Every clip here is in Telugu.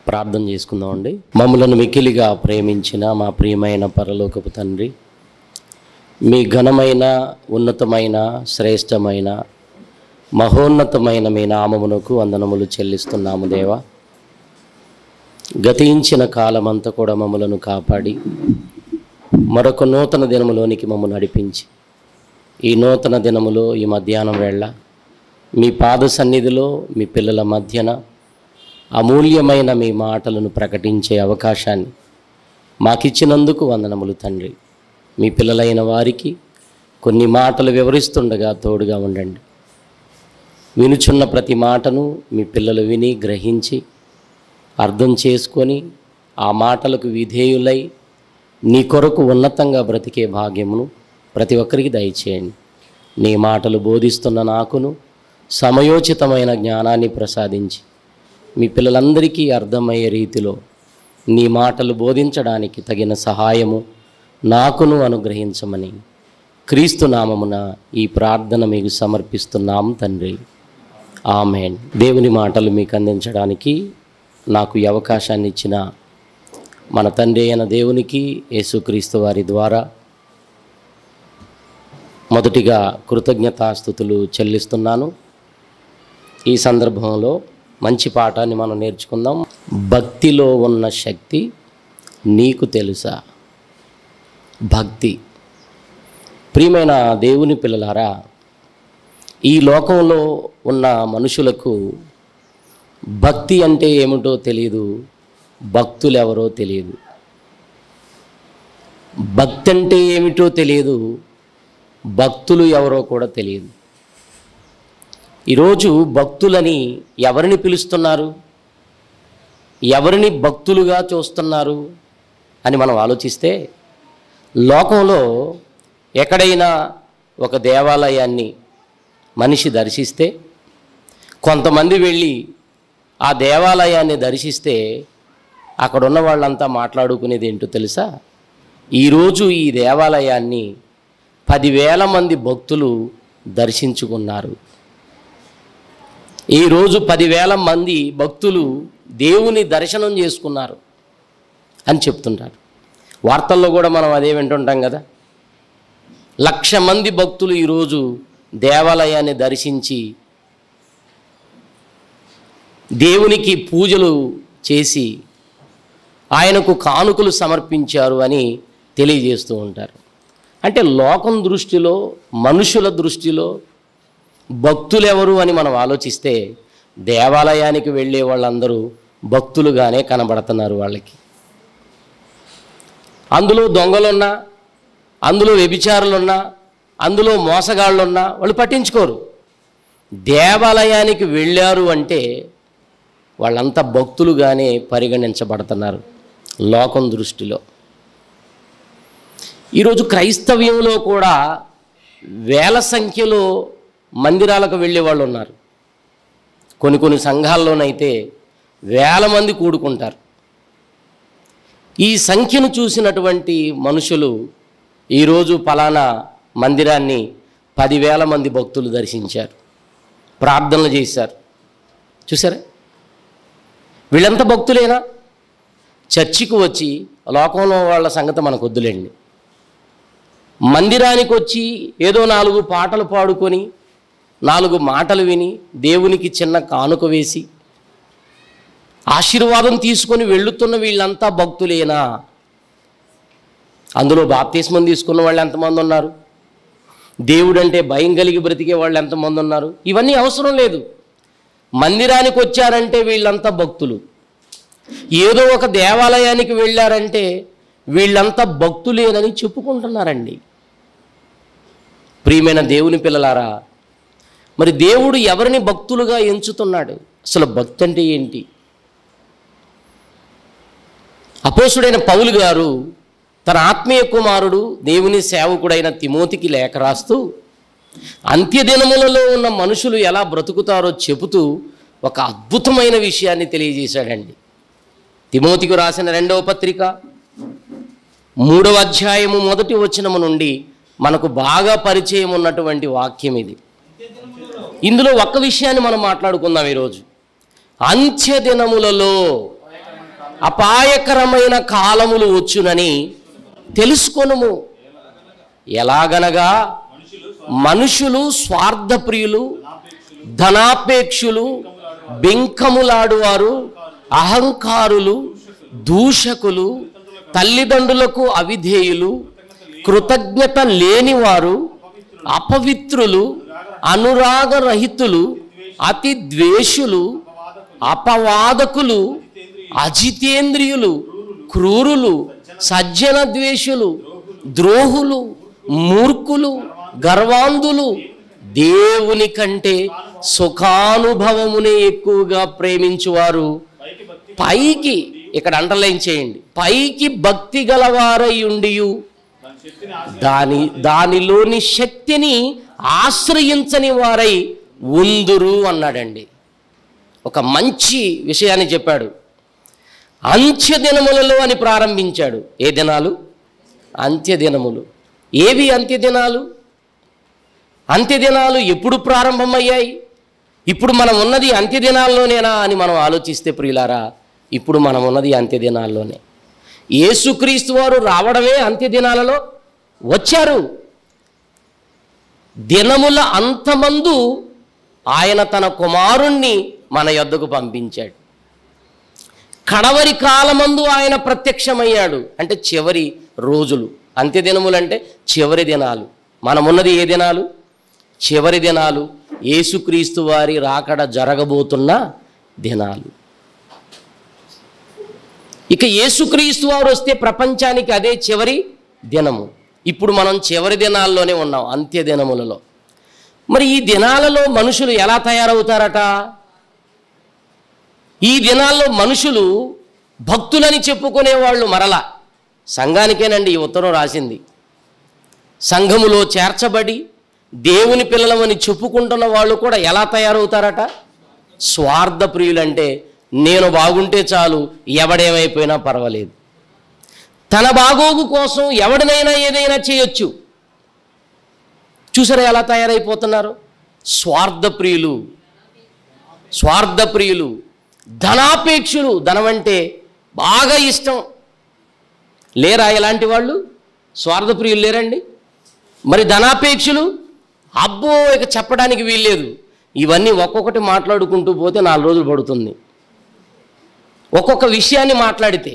ప్రార్థన చేసుకుందామండి మమ్మలను మికిలిగా ప్రేమించిన మా ప్రియమైన పరలోకపు తండ్రి మీ ఘనమైన ఉన్నతమైన శ్రేష్టమైన మహోన్నతమైన మీ నామమునకు వందనములు చెల్లిస్తున్నాము దేవా గతించిన కాలమంతా కూడా మమ్మలను కాపాడి మరొక నూతన దినములోనికి మమ్మల్ని నడిపించి ఈ నూతన దినములో ఈ మధ్యాహ్నం వేళ మీ పాద సన్నిధిలో మీ పిల్లల మధ్యన అమూల్యమైన మీ మాటలను ప్రకటించే అవకాశాన్ని మాకిచ్చినందుకు వందనములు తండ్రి మీ పిల్లలైన వారికి కొన్ని మాటలు వివరిస్తుండగా తోడుగా ఉండండి వినుచున్న ప్రతి మాటను మీ పిల్లలు విని గ్రహించి అర్థం చేసుకొని ఆ మాటలకు విధేయులై నీ కొరకు ఉన్నతంగా బ్రతికే భాగ్యమును ప్రతి ఒక్కరికి దయచేయండి నీ మాటలు బోధిస్తున్న నాకును సమయోచితమైన జ్ఞానాన్ని ప్రసాదించి మీ పిల్లలందరికీ అర్థమయ్యే రీతిలో నీ మాటలు బోధించడానికి తగిన సహాయము నాకును అనుగ్రహించమని క్రీస్తు నామమున ఈ ప్రార్థన మీకు సమర్పిస్తున్నాం తండ్రి ఆమెన్ దేవుని మాటలు మీకు అందించడానికి నాకు ఈ అవకాశాన్ని ఇచ్చిన మన తండ్రి అయిన దేవునికి యేసుక్రీస్తు వారి ద్వారా మొదటిగా కృతజ్ఞతాస్థుతులు చెల్లిస్తున్నాను ఈ సందర్భంలో మంచి పాఠాన్ని మనం నేర్చుకుందాం భక్తిలో ఉన్న శక్తి నీకు తెలుసా భక్తి ప్రియమైన దేవుని పిల్లలారా ఈ లోకంలో ఉన్న మనుషులకు భక్తి అంటే ఏమిటో తెలియదు భక్తులు ఎవరో తెలియదు భక్తి అంటే ఏమిటో తెలియదు భక్తులు ఎవరో కూడా తెలియదు ఈరోజు భక్తులని ఎవరిని పిలుస్తున్నారు ఎవరిని భక్తులుగా చూస్తున్నారు అని మనం ఆలోచిస్తే లోకంలో ఎక్కడైనా ఒక దేవాలయాన్ని మనిషి దర్శిస్తే కొంతమంది వెళ్ళి ఆ దేవాలయాన్ని దర్శిస్తే అక్కడ ఉన్న వాళ్ళంతా మాట్లాడుకునేది ఏంటో తెలుసా ఈరోజు ఈ దేవాలయాన్ని పదివేల మంది భక్తులు దర్శించుకున్నారు ఈరోజు పదివేల మంది భక్తులు దేవుని దర్శనం చేసుకున్నారు అని చెప్తుంటారు వార్తల్లో కూడా మనం అదే వింటుంటాం కదా లక్ష మంది భక్తులు ఈరోజు దేవాలయాన్ని దర్శించి దేవునికి పూజలు చేసి ఆయనకు కానుకలు సమర్పించారు అని తెలియజేస్తూ ఉంటారు అంటే లోకం దృష్టిలో మనుషుల దృష్టిలో భక్తులెవరు అని మనం ఆలోచిస్తే దేవాలయానికి వెళ్ళే వాళ్ళందరూ భక్తులుగానే కనబడుతున్నారు వాళ్ళకి అందులో దొంగలున్నా అందులో వ్యభిచారులున్నా అందులో మోసగాళ్ళున్నా వాళ్ళు పట్టించుకోరు దేవాలయానికి వెళ్ళారు అంటే వాళ్ళంతా భక్తులుగానే పరిగణించబడుతున్నారు లోకం దృష్టిలో ఈరోజు క్రైస్తవ్యంలో కూడా వేల సంఖ్యలో మందిరాలకు వెళ్ళే వాళ్ళు ఉన్నారు కొన్ని కొన్ని సంఘాల్లోనైతే వేల మంది కూడుకుంటారు ఈ సంఖ్యను చూసినటువంటి మనుషులు ఈరోజు ఫలానా మందిరాన్ని పదివేల మంది భక్తులు దర్శించారు ప్రార్థనలు చేశారు చూసారా వీళ్ళంతా భక్తులేనా చర్చికి వచ్చి లోకంలో వాళ్ళ సంగతి మనకు వద్దులేండి మందిరానికి వచ్చి ఏదో నాలుగు పాటలు పాడుకొని నాలుగు మాటలు విని దేవునికి చిన్న కానుక వేసి ఆశీర్వాదం తీసుకొని వెళ్ళుతున్న వీళ్ళంతా భక్తులేనా అందులో బాప్తిస్మం తీసుకున్న వాళ్ళు ఎంతమంది ఉన్నారు దేవుడంటే భయం కలిగి బ్రతికే వాళ్ళు ఎంతమంది ఉన్నారు ఇవన్నీ అవసరం లేదు మందిరానికి వచ్చారంటే వీళ్ళంతా భక్తులు ఏదో ఒక దేవాలయానికి వెళ్ళారంటే వీళ్ళంతా భక్తులేనని చెప్పుకుంటున్నారండి ప్రియమైన దేవుని పిల్లలారా మరి దేవుడు ఎవరిని భక్తులుగా ఎంచుతున్నాడు అసలు భక్తి అంటే ఏంటి అపోసుడైన పౌలు గారు తన ఆత్మీయ కుమారుడు దేవుని సేవకుడైన తిమోతికి లేఖ రాస్తూ అంత్యదినములలో ఉన్న మనుషులు ఎలా బ్రతుకుతారో చెబుతూ ఒక అద్భుతమైన విషయాన్ని తెలియజేశాడండి తిమోతికి రాసిన రెండవ పత్రిక మూడవ అధ్యాయము మొదటి వచనము నుండి మనకు బాగా పరిచయం ఉన్నటువంటి వాక్యం ఇది ఇందులో ఒక్క విషయాన్ని మనం మాట్లాడుకుందాం ఈరోజు అంత్య దినములలో అపాయకరమైన కాలములు వచ్చునని తెలుసుకొనుము ఎలాగనగా మనుషులు స్వార్థప్రియులు ధనాపేక్షులు బింకములాడువారు అహంకారులు దూషకులు తల్లిదండ్రులకు అవిధేయులు కృతజ్ఞత లేనివారు అపవిత్రులు అనురాగరహితులు అతి ద్వేషులు అపవాదకులు అజితేంద్రియులు క్రూరులు సజ్జన ద్వేషులు ద్రోహులు మూర్ఖులు గర్వాంధులు దేవుని కంటే సుఖానుభవమునే ఎక్కువగా ప్రేమించువారు పైకి ఇక్కడ అండర్లైన్ చేయండి పైకి భక్తి గలవారై ఉండియు దాని దానిలోని శక్తిని ఆశ్రయించని వారై ఉందురు అన్నాడండి ఒక మంచి విషయాన్ని చెప్పాడు అంత్య దినములలో అని ప్రారంభించాడు ఏ దినాలు అంత్య దినములు ఏవి అంత్య దినాలు అంత్య దినాలు ఎప్పుడు ప్రారంభమయ్యాయి ఇప్పుడు మనం ఉన్నది అంత్య దినాల్లోనేనా అని మనం ఆలోచిస్తే ప్రియులారా ఇప్పుడు మనం ఉన్నది అంత్య దినాల్లోనే యేసుక్రీస్తు వారు రావడమే అంత్య దినాలలో వచ్చారు దినముల అంతమందు ఆయన తన కుమారుణ్ణి మన యొద్దకు పంపించాడు కడవరి కాలమందు ఆయన ప్రత్యక్షమయ్యాడు అంటే చివరి రోజులు అంత్య దినములు అంటే చివరి దినాలు మనమున్నది ఏ దినాలు చివరి దినాలు యేసుక్రీస్తు వారి రాకడ జరగబోతున్న దినాలు ఇక యేసుక్రీస్తు వారు వస్తే ప్రపంచానికి అదే చివరి దినము ఇప్పుడు మనం చివరి దినాల్లోనే ఉన్నాం అంత్య దినములలో మరి ఈ దినాలలో మనుషులు ఎలా తయారవుతారట ఈ దినాల్లో మనుషులు భక్తులని చెప్పుకునే వాళ్ళు మరలా సంఘానికేనండి ఈ ఉత్తరం రాసింది సంఘములో చేర్చబడి దేవుని పిల్లలమని చెప్పుకుంటున్న వాళ్ళు కూడా ఎలా తయారవుతారట స్వార్థ ప్రియులంటే నేను బాగుంటే చాలు ఎవడేమైపోయినా పర్వాలేదు తన బాగోగు కోసం ఎవడినైనా ఏదైనా చేయొచ్చు చూసారా ఎలా తయారైపోతున్నారు స్వార్థ ప్రియులు స్వార్థ ప్రియులు ధనాపేక్షులు ధనం అంటే బాగా ఇష్టం లేరా ఇలాంటి వాళ్ళు స్వార్థ ప్రియులు లేరండి మరి ధనాపేక్షులు అబ్బో ఇక చెప్పడానికి వీల్లేదు ఇవన్నీ ఒక్కొక్కటి మాట్లాడుకుంటూ పోతే నాలుగు రోజులు పడుతుంది ఒక్కొక్క విషయాన్ని మాట్లాడితే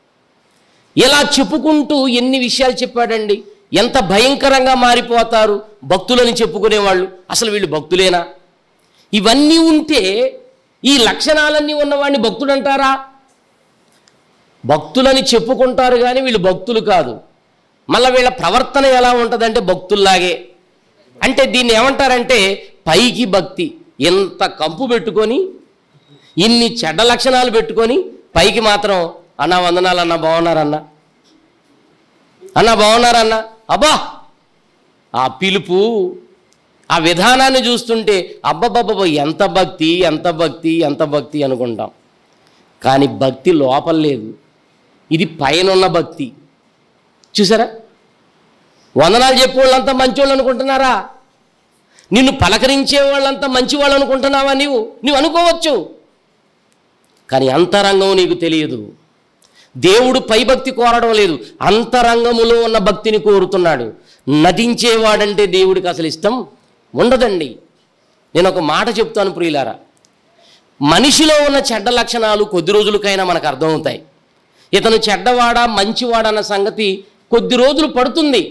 ఇలా చెప్పుకుంటూ ఎన్ని విషయాలు చెప్పాడండి ఎంత భయంకరంగా మారిపోతారు భక్తులని చెప్పుకునేవాళ్ళు అసలు వీళ్ళు భక్తులేనా ఇవన్నీ ఉంటే ఈ లక్షణాలన్నీ ఉన్నవాడిని భక్తుడు అంటారా భక్తులని చెప్పుకుంటారు కానీ వీళ్ళు భక్తులు కాదు మళ్ళీ వీళ్ళ ప్రవర్తన ఎలా ఉంటుందంటే భక్తుల్లాగే అంటే దీన్ని ఏమంటారంటే పైకి భక్తి ఎంత కంపు పెట్టుకొని ఇన్ని చెడ్డ లక్షణాలు పెట్టుకొని పైకి మాత్రం అన్న వందనాలు అన్న బాగున్నారన్న అన్న బాగున్నారన్న అబ్బా ఆ పిలుపు ఆ విధానాన్ని చూస్తుంటే అబ్బబ్బబ్బ ఎంత భక్తి ఎంత భక్తి ఎంత భక్తి అనుకుంటాం కానీ భక్తి లోపల లేదు ఇది పైనున్న భక్తి చూసారా వందనాలు చెప్పే వాళ్ళంతా మంచివాళ్ళు అనుకుంటున్నారా నిన్ను పలకరించే వాళ్ళంతా మంచివాళ్ళు అనుకుంటున్నావా నీవు నువ్వు అనుకోవచ్చు కానీ అంతరంగం నీకు తెలియదు దేవుడు పైభక్తి కోరడం లేదు అంతరంగములో ఉన్న భక్తిని కోరుతున్నాడు నటించేవాడంటే దేవుడికి అసలు ఇష్టం ఉండదండి నేను ఒక మాట చెప్తాను ప్రియులారా మనిషిలో ఉన్న చెడ్డ లక్షణాలు కొద్ది రోజులకైనా మనకు అర్థమవుతాయి ఇతను చెడ్డవాడా మంచివాడన్న సంగతి కొద్ది రోజులు పడుతుంది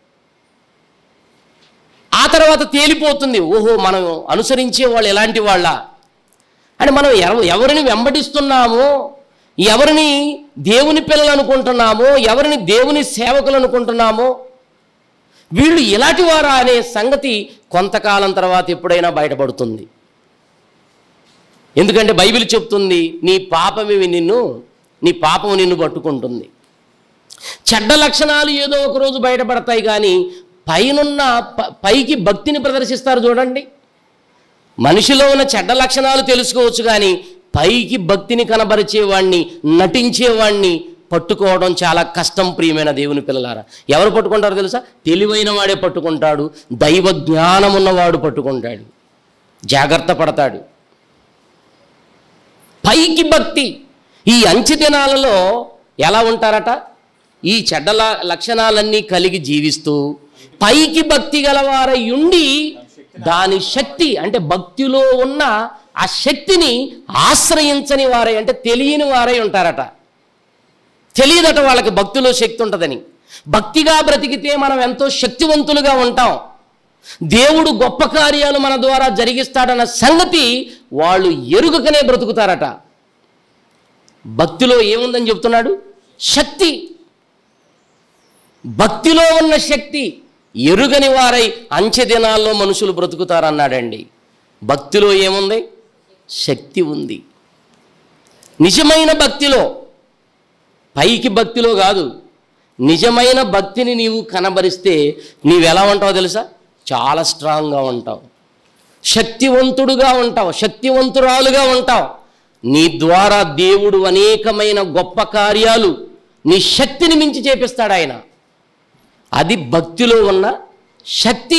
ఆ తర్వాత తేలిపోతుంది ఓహో మనం అనుసరించే వాళ్ళు ఎలాంటి వాళ్ళ అని మనం ఎవ ఎవరిని వెంబడిస్తున్నామో ఎవరిని దేవుని పిల్లలు అనుకుంటున్నామో ఎవరిని దేవుని సేవకులు అనుకుంటున్నామో వీళ్ళు ఇలాంటి వారా అనే సంగతి కొంతకాలం తర్వాత ఎప్పుడైనా బయటపడుతుంది ఎందుకంటే బైబిల్ చెప్తుంది నీ పాపమివి నిన్ను నీ పాపము నిన్ను పట్టుకుంటుంది చెడ్డ లక్షణాలు ఏదో ఒక రోజు బయటపడతాయి కానీ పైనున్న ప- పైకి భక్తిని ప్రదర్శిస్తారు చూడండి మనిషిలో ఉన్న చెడ్డ లక్షణాలు తెలుసుకోవచ్చు కానీ పైకి భక్తిని కనబరిచేవాణ్ణి నటించేవాణ్ణి పట్టుకోవడం చాలా కష్టం ప్రియమైన దేవుని పిల్లలారా ఎవరు పట్టుకుంటారో తెలుసా తెలివైన వాడే పట్టుకుంటాడు దైవ జ్ఞానం ఉన్నవాడు పట్టుకుంటాడు జాగ్రత్త పడతాడు పైకి భక్తి ఈ అంచె దినాలలో ఎలా ఉంటారట ఈ చెడ్డ ల- లక్షణాలన్నీ కలిగి జీవిస్తూ పైకి భక్తి గలవారై ఉండి దాని శక్తి అంటే భక్తిలో ఉన్న ఆ శక్తిని ఆశ్రయించని వారై అంటే తెలియని వారై ఉంటారట తెలియదట వాళ్ళకి భక్తిలో శక్తి ఉంటుందని భక్తిగా బ్రతికితే మనం ఎంతో శక్తివంతులుగా ఉంటాం దేవుడు గొప్ప కార్యాలు మన ద్వారా జరిగిస్తాడన్న సంగతి వాళ్ళు ఎరుగకనే బ్రతుకుతారట భక్తిలో ఏముందని చెప్తున్నాడు శక్తి భక్తిలో ఉన్న శక్తి ఎరుగని వారై అంచె దినాల్లో మనుషులు బ్రతుకుతారన్నాడండి భక్తిలో ఏముంది శక్తి ఉంది నిజమైన భక్తిలో పైకి భక్తిలో కాదు నిజమైన భక్తిని నీవు కనబరిస్తే నీవెలా ఉంటావో తెలుసా చాలా స్ట్రాంగ్గా ఉంటావు శక్తివంతుడుగా ఉంటావు శక్తివంతురాలుగా ఉంటావు నీ ద్వారా దేవుడు అనేకమైన గొప్ప కార్యాలు నీ శక్తిని మించి చేపిస్తాడు ఆయన అది భక్తిలో ఉన్న శక్తి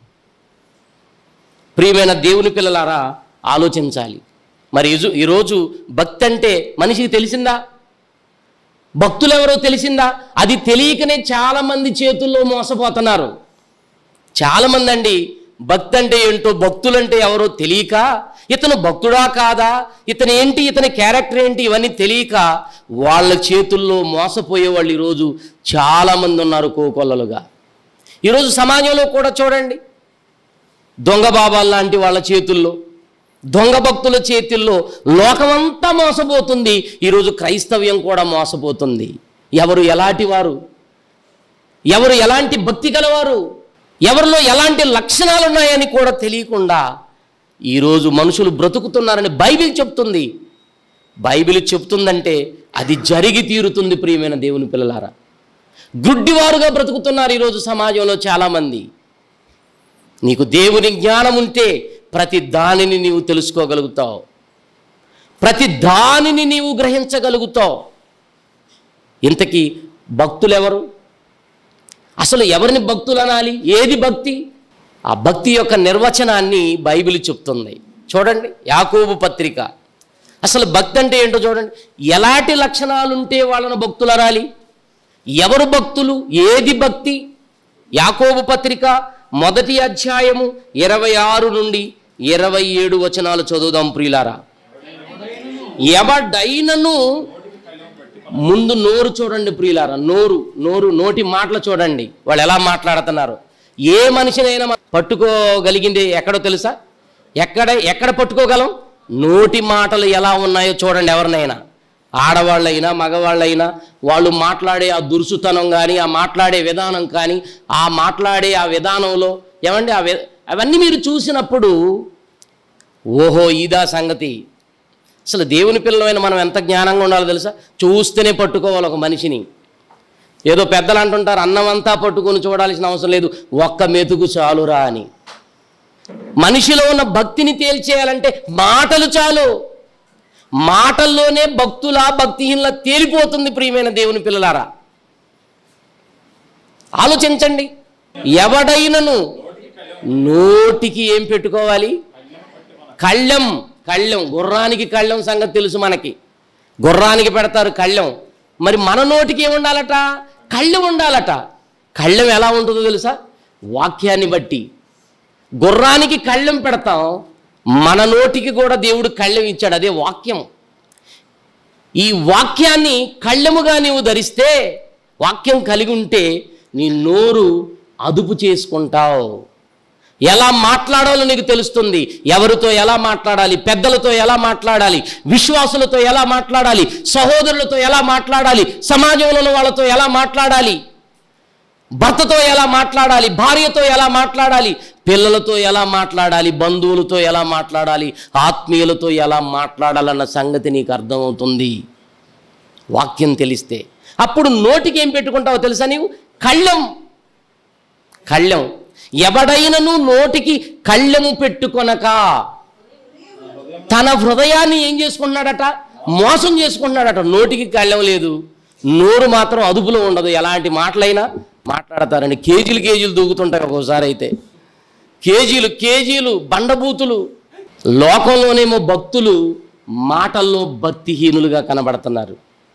ప్రియమైన దేవుని పిల్లలారా ఆలోచించాలి మరి ఈజు- ఈరోజు భక్తి అంటే మనిషికి తెలిసిందా భక్తులు ఎవరో తెలిసిందా అది తెలియకనే చాలామంది చేతుల్లో మోసపోతున్నారు చాలామంది అండి భక్తి అంటే ఏంటో భక్తులంటే ఎవరో తెలియక ఇతను భక్తుడా కాదా ఇతను ఏంటి ఇతని క్యారెక్టర్ ఏంటి ఇవన్నీ తెలియక వాళ్ళ చేతుల్లో మోసపోయే వాళ్ళు ఈరోజు చాలామంది ఉన్నారు కోకొల్లలుగా ఈరోజు సమాజంలో కూడా చూడండి దొంగ బాబాలు లాంటి వాళ్ళ చేతుల్లో దొంగ భక్తుల చేతుల్లో లోకమంతా మోసపోతుంది ఈరోజు క్రైస్తవ్యం కూడా మోసపోతుంది ఎవరు ఎలాంటి వారు ఎవరు ఎలాంటి భక్తి గలవారు ఎవరిలో ఎలాంటి లక్షణాలు ఉన్నాయని కూడా తెలియకుండా ఈరోజు మనుషులు బ్రతుకుతున్నారని బైబిల్ చెప్తుంది బైబిల్ చెప్తుందంటే అది జరిగి తీరుతుంది ప్రియమైన దేవుని పిల్లలారా గుడ్డివారుగా బ్రతుకుతున్నారు ఈరోజు సమాజంలో చాలామంది నీకు దేవుని జ్ఞానం ఉంటే ప్రతి దానిని నీవు తెలుసుకోగలుగుతావు ప్రతి దానిని నీవు గ్రహించగలుగుతావు ఇంతకీ భక్తులు ఎవరు అసలు ఎవరిని భక్తులు అనాలి ఏది భక్తి ఆ భక్తి యొక్క నిర్వచనాన్ని బైబిల్ చెప్తుంది చూడండి యాకోబు పత్రిక అసలు భక్తి అంటే ఏంటో చూడండి ఎలాంటి లక్షణాలు ఉంటే వాళ్ళను భక్తులు అనాలి ఎవరు భక్తులు ఏది భక్తి యాకోబు పత్రిక మొదటి అధ్యాయము ఇరవై ఆరు నుండి ఇరవై ఏడు వచనాలు చదువుదాం ప్రియులారా ఎవడైనను ముందు నోరు చూడండి ప్రియులారా నోరు నోరు నోటి మాటలు చూడండి వాళ్ళు ఎలా మాట్లాడుతున్నారు ఏ మనిషినైనా మనం పట్టుకోగలిగింది ఎక్కడో తెలుసా ఎక్కడ ఎక్కడ పట్టుకోగలం నోటి మాటలు ఎలా ఉన్నాయో చూడండి ఎవరినైనా ఆడవాళ్ళైనా మగవాళ్ళైనా వాళ్ళు మాట్లాడే ఆ దురుసుతనం కానీ ఆ మాట్లాడే విధానం కానీ ఆ మాట్లాడే ఆ విధానంలో ఏమండి ఆ వి- అవన్నీ మీరు చూసినప్పుడు ఓహో ఇదా సంగతి అసలు దేవుని పిల్లలమైన మనం ఎంత జ్ఞానంగా ఉండాలో తెలుసా చూస్తేనే పట్టుకోవాలి ఒక మనిషిని ఏదో పెద్దలు అంటుంటారు అన్నమంతా పట్టుకొని చూడాల్సిన అవసరం లేదు ఒక్క మెతుకు చాలురా అని మనిషిలో ఉన్న భక్తిని తేల్చేయాలంటే మాటలు చాలు మాటల్లోనే భక్తుల భక్తిహీనుల తేలిపోతుంది ప్రియమైన దేవుని పిల్లలారా ఆలోచించండి ఎవడైనను నోటికి ఏం పెట్టుకోవాలి కళ్ళెం కళ్ళెం గుర్రానికి కళ్ళెం సంగతి తెలుసు మనకి గుర్రానికి పెడతారు కళ్ళెం మరి మన నోటికి ఏం ఉండాలట కళ్ళెం ఉండాలట కళ్ళెం ఎలా ఉంటుందో తెలుసా వాక్యాన్ని బట్టి గుర్రానికి కళ్ళెం పెడతాం మన నోటికి కూడా దేవుడు కళ్ళెం ఇచ్చాడు అదే వాక్యం ఈ వాక్యాన్ని కళ్ళెముగా నీవు ధరిస్తే వాక్యం కలిగి ఉంటే నీ నోరు అదుపు చేసుకుంటావు ఎలా మాట్లాడాలో నీకు తెలుస్తుంది ఎవరితో ఎలా మాట్లాడాలి పెద్దలతో ఎలా మాట్లాడాలి విశ్వాసులతో ఎలా మాట్లాడాలి సహోదరులతో ఎలా మాట్లాడాలి సమాజంలో ఉన్న వాళ్ళతో ఎలా మాట్లాడాలి భర్తతో ఎలా మాట్లాడాలి భార్యతో ఎలా మాట్లాడాలి పిల్లలతో ఎలా మాట్లాడాలి బంధువులతో ఎలా మాట్లాడాలి ఆత్మీయులతో ఎలా మాట్లాడాలన్న సంగతి నీకు అర్థమవుతుంది వాక్యం తెలిస్తే అప్పుడు నోటికి ఏం పెట్టుకుంటావో తెలుసా నీవు కళ్ళెం కళ్ళెం ఎవడైనను నోటికి కళ్ళెము పెట్టుకొనక తన హృదయాన్ని ఏం చేసుకుంటున్నాడట మోసం చేసుకుంటున్నాడట నోటికి కళ్ళెం లేదు నోరు మాత్రం అదుపులో ఉండదు ఎలాంటి మాటలైనా మాట్లాడతారండి కేజీలు కేజీలు దూకుతుంటాయి ఒక్కోసారి అయితే కేజీలు కేజీలు బండబూతులు లోకంలోనేమో భక్తులు మాటల్లో భక్తిహీనులుగా కనబడుతున్నారు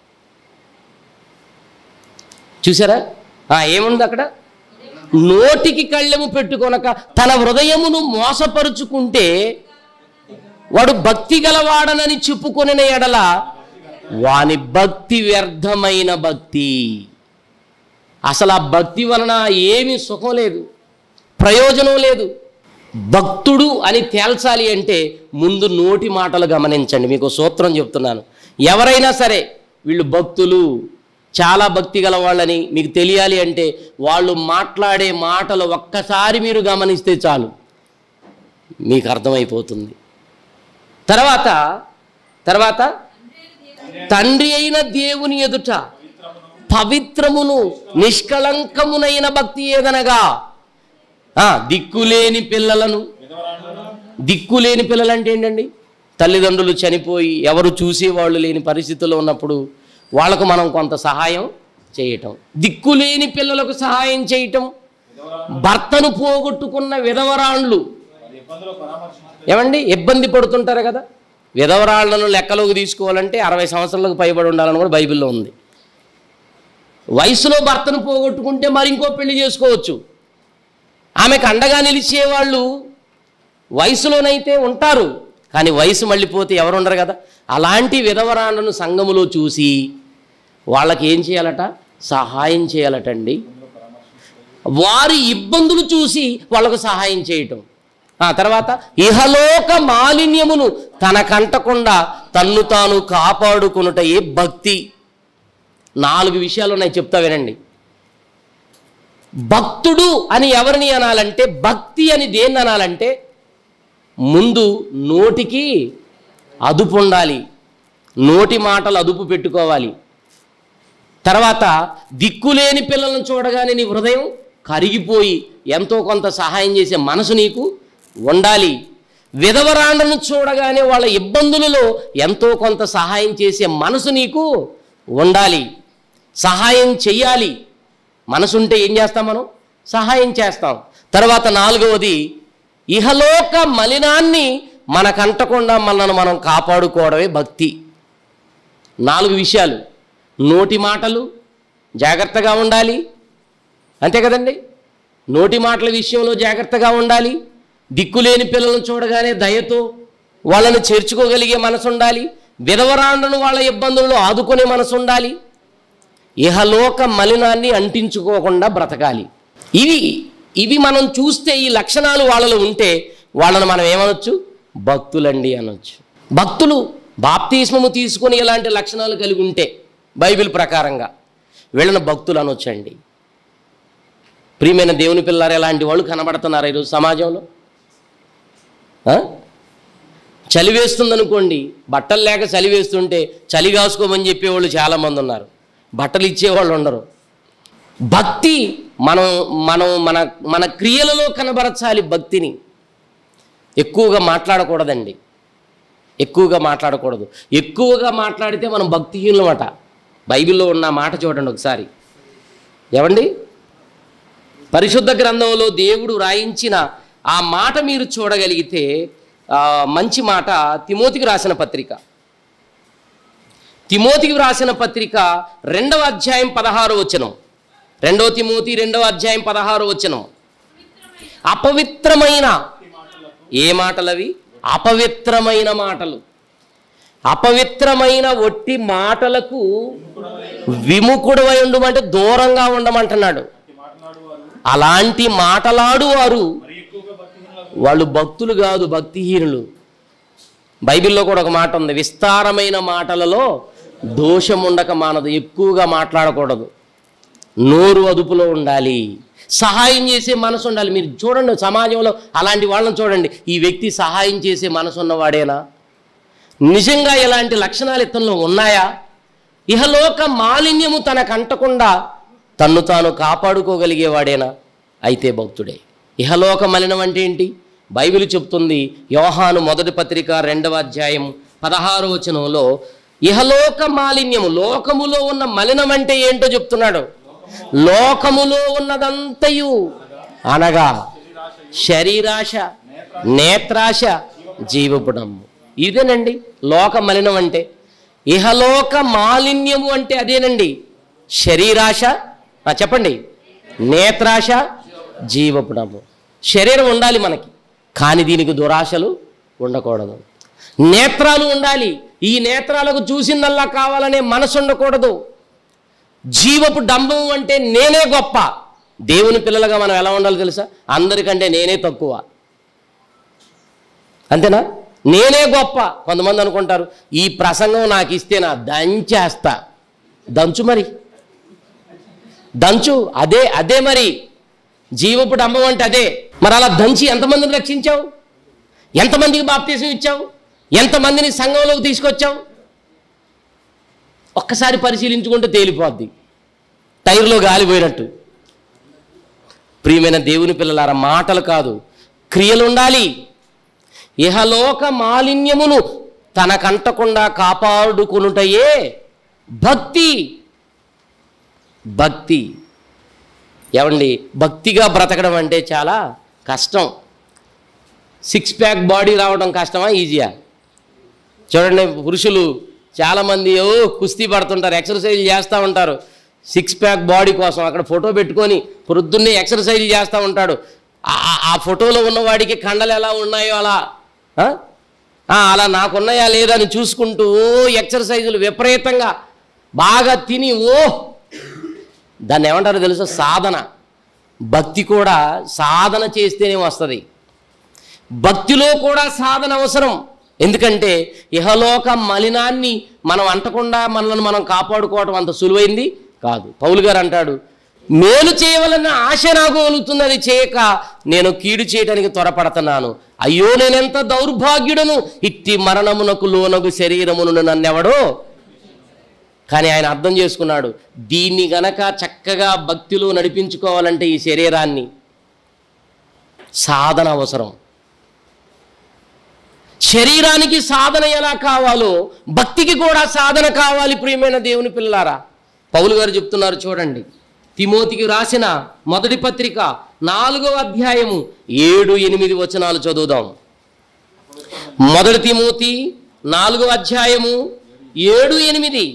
చూసారా ఆ, ఏముంది అక్కడ నోటికి కళ్ళెము పెట్టుకొనక తన హృదయమును మోసపరుచుకుంటే వాడు భక్తి గలవాడనని చెప్పుకొనిన ఎడల వాని భక్తి వ్యర్థమైన భక్తి అసలు ఆ భక్తి వలన ఏమీ సుఖం లేదు ప్రయోజనం లేదు భక్తుడు అని తేల్చాలి అంటే ముందు నోటి మాటలు గమనించండి మీకు సూత్రం చెప్తున్నాను ఎవరైనా సరే వీళ్ళు భక్తులు చాలా భక్తి గల వాళ్ళని మీకు తెలియాలి అంటే వాళ్ళు మాట్లాడే మాటలు ఒక్కసారి మీరు గమనిస్తే చాలు మీకు అర్థమైపోతుంది తర్వాత తర్వాత తండ్రి అయిన దేవుని ఎదుట పవిత్రమును నిష్కళంకమునైన భక్తి ఏదనగా ఆ, దిక్కులేని పిల్లలను దిక్కులేని పిల్లలు అంటే ఏంటండి తల్లిదండ్రులు చనిపోయి ఎవరు చూసేవాళ్ళు లేని పరిస్థితుల్లో ఉన్నప్పుడు వాళ్ళకు మనం కొంత సహాయం చేయటం దిక్కులేని పిల్లలకు సహాయం చేయటం భర్తను పోగొట్టుకున్న విధవరాండ్లు ఏమండి ఇబ్బంది పడుతుంటారు కదా విధవరాళ్లను లెక్కలోకి తీసుకోవాలంటే అరవై సంవత్సరాలకు పైబడి ఉండాలని కూడా బైబిల్లో ఉంది వయసులో భర్తను పోగొట్టుకుంటే మరి ఇంకో పెళ్లి చేసుకోవచ్చు ఆమెకు అండగా నిలిచేవాళ్ళు వయసులోనైతే ఉంటారు కానీ వయసు మళ్ళీపోతే ఎవరు ఉండరు కదా అలాంటి విధవరాండ్లను సంఘములో చూసి వాళ్ళకి ఏం చేయాలట సహాయం చేయాలటండి వారి ఇబ్బందులు చూసి వాళ్ళకు సహాయం చేయటం ఆ తర్వాత ఇహలోక మాలిన్యమును తనకంటకుండా తన్ను తాను కాపాడుకునుట ఏ భక్తి నాలుగు విషయాలు ఉన్నాయి చెప్తా వినండి భక్తుడు అని ఎవరిని అనాలంటే భక్తి అని దేన్ని అనాలంటే ముందు నోటికి అదుపు ఉండాలి నోటి మాటలు అదుపు పెట్టుకోవాలి తర్వాత దిక్కులేని పిల్లలను చూడగానే నీ హృదయం కరిగిపోయి ఎంతో కొంత సహాయం చేసే మనసు నీకు ఉండాలి విధవరాండను చూడగానే వాళ్ళ ఇబ్బందులలో ఎంతో కొంత సహాయం చేసే మనసు నీకు ఉండాలి సహాయం చెయ్యాలి మనసు ఉంటే ఏం చేస్తాం మనం సహాయం చేస్తాం తర్వాత నాలుగవది ఇహలోక మలినాన్ని మనకంటకుండా మనల్ని మనం కాపాడుకోవడమే భక్తి నాలుగు విషయాలు నోటి మాటలు జాగ్రత్తగా ఉండాలి అంతే కదండి నోటి మాటల విషయంలో జాగ్రత్తగా ఉండాలి దిక్కులేని పిల్లలను చూడగానే దయతో వాళ్ళని చేర్చుకోగలిగే మనసు ఉండాలి విధవరాండ్రను వాళ్ళ ఇబ్బందులను ఆదుకునే మనసు ఉండాలి ఇహలోక మలినాన్ని అంటించుకోకుండా బ్రతకాలి ఇవి ఇవి మనం చూస్తే ఈ లక్షణాలు వాళ్ళలో ఉంటే వాళ్ళని మనం ఏమనొచ్చు భక్తులండి అనొచ్చు భక్తులు బాప్తిస్మము తీసుకొని ఇలాంటి లక్షణాలు కలిగి ఉంటే బైబిల్ ప్రకారంగా వీళ్ళని భక్తులు అనొచ్చండి ప్రియమైన దేవుని పిల్లారు ఎలాంటి వాళ్ళు కనబడుతున్నారు ఈరోజు సమాజంలో ఆ? చలి వేస్తుందనుకోండి బట్టలు లేక చలి వేస్తుంటే చలి కాసుకోమని చెప్పేవాళ్ళు చాలామంది ఉన్నారు బట్టలు ఇచ్చేవాళ్ళు ఉండరు భక్తి మనం మనం మన మన క్రియలలో కనబరచాలి భక్తిని ఎక్కువగా మాట్లాడకూడదండి ఎక్కువగా మాట్లాడకూడదు ఎక్కువగా మాట్లాడితే మనం భక్తిహీనులమట బైబిల్లో ఉన్న మాట చూడండి ఒకసారి ఏమండి పరిశుద్ధ గ్రంథంలో దేవుడు రాయించిన ఆ మాట మీరు చూడగలిగితే ఆ, మంచి మాట తిమోతికి రాసిన పత్రిక తిమోతికి రాసిన పత్రిక రెండవ అధ్యాయం పదహారు వచనం రెండవ తిమోతి రెండవ అధ్యాయం పదహారు వచనం అపవిత్రమైన ఏ మాటలవి అపవిత్రమైన మాటలు అపవిత్రమైన ఒట్టి మాటలకు విముఖుడవై ఉండమంటే దూరంగా ఉండమంటున్నాడు అలాంటి మాటలాడు వారు వాళ్ళు భక్తులు కాదు భక్తిహీనులు బైబిల్లో కూడా ఒక మాట ఉంది విస్తారమైన మాటలలో దోషం ఉండక మానదు ఎక్కువగా మాట్లాడకూడదు నోరు అదుపులో ఉండాలి సహాయం చేసే మనసు ఉండాలి మీరు చూడండి సమాజంలో అలాంటి వాళ్ళని చూడండి ఈ వ్యక్తి సహాయం చేసే మనసు ఉన్నవాడేనా నిజంగా ఇలాంటి లక్షణాలు ఇతనిలో ఉన్నాయా ఇహలోక మాలిన్యము తనకు అంటకుండా తన్ను తాను కాపాడుకోగలిగేవాడేనా అయితే భక్తుడే ఇహలోక మలినం అంటే ఏంటి బైబిల్ చెప్తుంది యోహాను మొదటి పత్రిక రెండవ అధ్యాయం పదహారు వచనంలో ఇహలోక మాలిన్యము లోకములో ఉన్న మలినం అంటే ఏంటో చెప్తున్నాడు లోకములో ఉన్నదంతయు అనగా శరీరాశ నేత్రాశ జీవపుడము ఇదేనండి లోక మలినం అంటే ఇహలోక మాలిన్యము అంటే అదేనండి శరీరాశ ఆ, చెప్పండి నేత్రాశ జీవపుడము శరీరం ఉండాలి మనకి కానీ దీనికి దురాశలు ఉండకూడదు నేత్రాలు ఉండాలి ఈ నేత్రాలకు చూసిందల్లా కావాలనే మనసు ఉండకూడదు జీవపు డంబం అంటే నేనే గొప్ప దేవుని పిల్లలుగా మనం ఎలా ఉండాలో తెలుసా అందరికంటే నేనే తక్కువ అంతేనా నేనే గొప్ప కొంతమంది అనుకుంటారు ఈ ప్రసంగం నాకు ఇస్తే నా దంచేస్తా దంచు మరి దంచు అదే అదే మరి జీవపు డంబం అంటే అదే మరి అలా దంచి ఎంతమందిని రక్షించావు ఎంతమందికి బాప్తీసం ఇచ్చావు ఎంతమందిని సంఘంలోకి తీసుకొచ్చావు ఒక్కసారి పరిశీలించుకుంటే తేలిపోద్ది టైర్లో గాలి పోయినట్టు ప్రియమైన దేవుని పిల్లలారా మాటలు కాదు క్రియలు ఉండాలి ఇహలోక మాలిన్యమును తనకంటకుండా కాపాడుకునుటయే భక్తి భక్తి ఏమండి భక్తిగా బ్రతకడం అంటే చాలా కష్టం సిక్స్ ప్యాక్ బాడీ రావడం కష్టమా ఈజీయా చూడండి పురుషులు చాలామంది ఓ కుస్తీ పడుతుంటారు ఎక్సర్సైజ్ చేస్తూ ఉంటారు సిక్స్ ప్యాక్ బాడీ కోసం అక్కడ ఫోటో పెట్టుకొని పొద్దున్నే ఎక్సర్సైజ్ చేస్తూ ఉంటాడు ఆ- ఆ- ఆ ఫోటోలో ఉన్నవాడికి కండలు ఎలా ఉన్నాయో అలా ఆ? ఆ, అలా నాకున్నాయా లేదా అని చూసుకుంటూ ఓ ఎక్సర్సైజులు విపరీతంగా బాగా తిని ఓ దాన్ని ఏమంటారో తెలుసా సాధన భక్తి కూడా సాధన చేస్తేనే వస్తుంది భక్తిలో కూడా సాధన అవసరం ఎందుకంటే ఇహలోక మలినాన్ని మనం అంటకుండా మనల్ని మనం కాపాడుకోవటం అంత సులువైంది కాదు పౌలు గారు అంటాడు మేలు చేయవలన్న ఆశ నాకు కలుగుతుంది అది చేయక నేను కీడు చేయడానికి త్వరపడుతున్నాను అయ్యో నేనెంత దౌర్భాగ్యుడను ఇట్టి మరణమునకు లోనగు శరీరమును నన్నెవడో కానీ ఆయన అర్థం చేసుకున్నాడు దీన్ని గనక చక్కగా భక్తిలో నడిపించుకోవాలంటే ఈ శరీరాన్ని సాధన అవసరం శరీరానికి సాధన ఎలా కావాలో భక్తికి కూడా సాధన కావాలి ప్రియమైన దేవుని పిల్లారా పౌలు గారు చెప్తున్నారు చూడండి తిమోతికి రాసిన మొదటి పత్రిక నాలుగో అధ్యాయము ఏడు ఎనిమిది వచనాలు చదువుదాం మొదటి తిమోతి నాలుగో అధ్యాయము ఏడు ఎనిమిది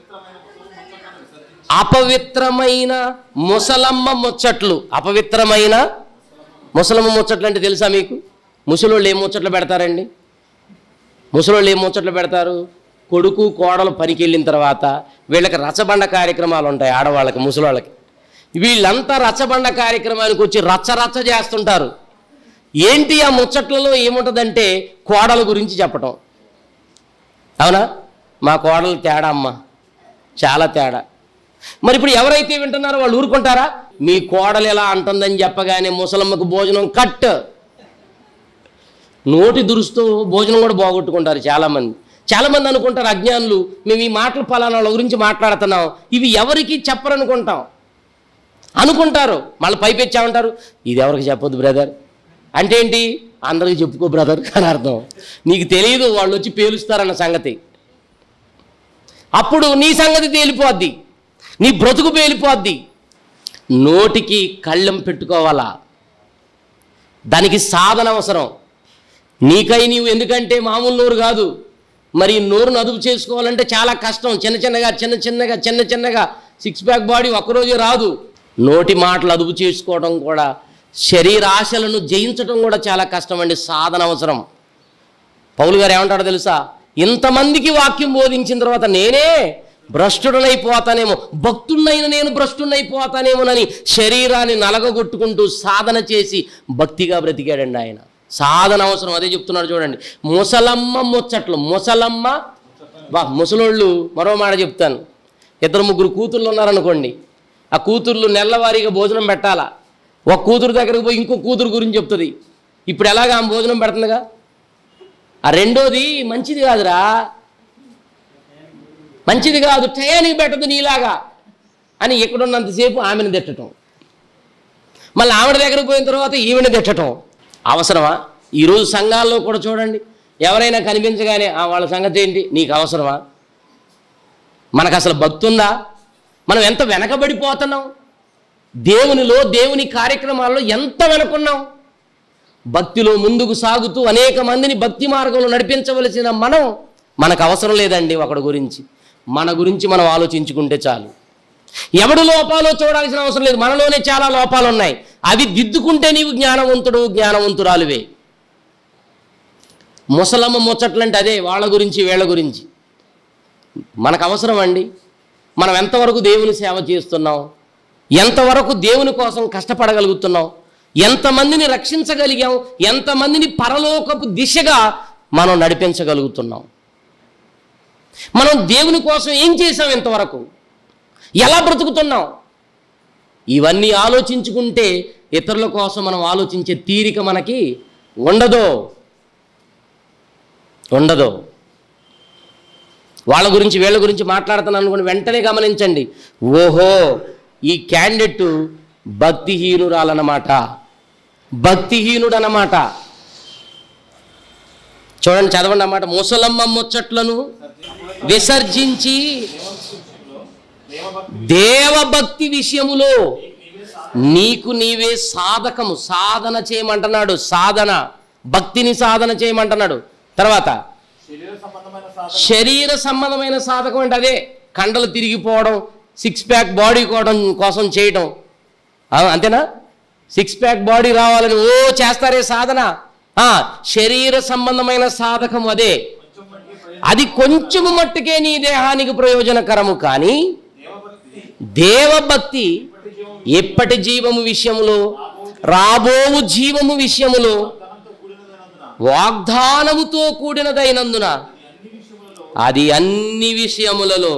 అపవిత్రమైన ముసలమ్మ ముచ్చట్లు అపవిత్రమైన ముసలమ్మ ముచ్చట్లు అంటే తెలుసా మీకు ముసలోళ్ళు ఏం ముచ్చట్లు పెడతారండి ముసలోళ్ళు ఏం ముచ్చట్లు పెడతారు కొడుకు కోడలు పనికి వెళ్ళిన తర్వాత వీళ్ళకి రచ్చబండ కార్యక్రమాలు ఉంటాయి ఆడవాళ్ళకి ముసలోళ్ళకి వీళ్ళంతా రచ్చబండ కార్యక్రమానికి వచ్చి రచ్చ రచ్చ చేస్తుంటారు ఏంటి ఆ ముచ్చట్లలో ఏముంటుందంటే కోడల గురించి చెప్పటం అవునా మా కోడలు తేడా అమ్మ చాలా తేడా మరి ఇప్పుడు ఎవరైతే వింటున్నారో వాళ్ళు ఊరుకుంటారా మీ కోడలు ఎలా అంటుందని చెప్పగానే ముసలమ్మకు భోజనం కట్ నోటి దురుస్తూ భోజనం కూడా పోగొట్టుకుంటారు చాలామంది చాలామంది అనుకుంటారు అజ్ఞానులు మేము ఈ మాటలు పలానా వాళ్ళ గురించి మాట్లాడుతున్నాం ఇవి ఎవరికి చెప్పరనుకుంటాం అనుకుంటారు మళ్ళీ పైపెచ్చామంటారు ఇది ఎవరికి చెప్పొద్దు బ్రదర్ అంటే ఏంటి అందరికి చెప్పుకో బ్రదర్ అని అర్థం నీకు తెలియదు వాళ్ళు వచ్చి పేలుస్తారన్న సంగతి అప్పుడు నీ సంగతి తేలిపోద్ది నీ బ్రతుకు పేలిపోద్ది నోటికి కళ్ళెం పెట్టుకోవాలా దానికి సాధన అవసరం నీకై నీవు ఎందుకంటే మామూలు నోరు కాదు మరి ఈ నోరును అదుపు చేసుకోవాలంటే చాలా కష్టం చిన్న చిన్నగా చిన్న చిన్నగా చిన్న చిన్నగా సిక్స్ ప్యాక్ బాడీ ఒక్కరోజే రాదు నోటి మాటలు అదుపు చేసుకోవడం కూడా శరీరాశలను జయించడం కూడా చాలా కష్టం అండి సాధన అవసరం పౌలు గారు ఏమంటాడో తెలుసా ఇంతమందికి వాక్యం బోధించిన తర్వాత నేనే భ్రష్టుడనైపోతానేమో భక్తుడినైన నేను భ్రష్టుడనైపోతానేమోనని శరీరాన్ని నలగగొట్టుకుంటూ సాధన చేసి భక్తిగా బ్రతికాడండి ఆయన సాధన అవసరం అదే చెప్తున్నాడు చూడండి ముసలమ్మ ముచ్చట్లు ముసలమ్మ బా ముసలోళ్ళు మరో మాట చెప్తాను ఇద్దరు ముగ్గురు కూతుర్లు ఉన్నారనుకోండి ఆ కూతుర్లు నెలవారీగా భోజనం పెట్టాలా ఒక కూతురు దగ్గరికి పోయి ఇంకో కూతురు గురించి చెప్తుంది ఇప్పుడు ఎలాగ ఆమె భోజనం పెడుతుందిగా ఆ రెండోది మంచిది కాదురా మంచిది కాదు టయానికి పెట్టదు నీలాగా అని ఎక్కడున్నంతసేపు ఆమెను తిట్టడం మళ్ళీ ఆవిడ దగ్గరకు పోయిన తర్వాత ఈవిడ తిట్టడం అవసరమా ఈరోజు సంఘాల్లో కూడా చూడండి ఎవరైనా కనిపించగానే "ఆ, వాళ్ళ సంగతి ఏంటి నీకు అవసరమా మనకు అసలు భక్తి ఉందా మనం ఎంత వెనకబడిపోతున్నాం దేవునిలో దేవుని కార్యక్రమాల్లో ఎంత వెనుకున్నాం భక్తిలో ముందుకు సాగుతూ అనేక మందిని భక్తి మార్గంలో నడిపించవలసిన మనం మనకు అవసరం లేదండి ఒకడి గురించి మన గురించి మనం ఆలోచించుకుంటే చాలు ఎవడు లోపాలో చూడాల్సిన అవసరం లేదు మనలోనే చాలా లోపాలు ఉన్నాయి అవి దిద్దుకుంటే నీవు జ్ఞానవంతుడు జ్ఞానవంతురాలువే ముసలమ్మ ముచ్చట్లంటే అదే వాళ్ళ గురించి వీళ్ళ గురించి మనకు అవసరం అండి మనం ఎంతవరకు దేవుని సేవ చేస్తున్నాం ఎంతవరకు దేవుని కోసం కష్టపడగలుగుతున్నాం ఎంతమందిని రక్షించగలిగాం ఎంతమందిని పరలోకపు దిశగా మనం నడిపించగలుగుతున్నాం మనం దేవుని కోసం ఏం చేసాం ఇంతవరకు ఎలా బ్రతుకుతున్నాం ఇవన్నీ ఆలోచించుకుంటే ఇతరుల కోసం మనం ఆలోచించే తీరిక మనకి ఉండదు ఉండదు వాళ్ళ గురించి వీళ్ళ గురించి మాట్లాడుతున్నాను అనుకోండి వెంటనే గమనించండి ఓహో ఈ క్యాండిడేట్ భక్తిహీనురాలన్నమాట భక్తిహీనుడు అన్నమాట చూడండి చదవండి అన్నమాట ముసలమ్మ ముచ్చట్లను విసర్జించి దేవభక్తి విషయములో నీకు నీవే సాధకము సాధన చేయమంటున్నాడు సాధన భక్తిని సాధన చేయమంటున్నాడు తర్వాత శరీర సంబంధమైన సాధన శరీర సంబంధమైన సాధకం అంటే అదే కండలు తిరిగిపోవడం సిక్స్ ప్యాక్ బాడీ కోవడం కోసం చేయడం ఆ, అంతేనా సిక్స్ ప్యాక్ బాడీ రావాలని ఓ చేస్తారే సాధన ఆ, శరీర సంబంధమైన సాధకం అదే కొంచెం మట్టికి ప్రయోజనం అది కొంచెము మట్టుకే నీ దేహానికి ప్రయోజనకరము కానీ దేవభక్తి దేవభక్తి ఇప్పటి జీవం ఎప్పటి జీవము విషయములో రాబోవు జీవము విషయములో ధనంతో కూడినదైనందున వాగ్దానముతో కూడినదైనందున అన్ని విషయములలో అది అన్ని విషయములలో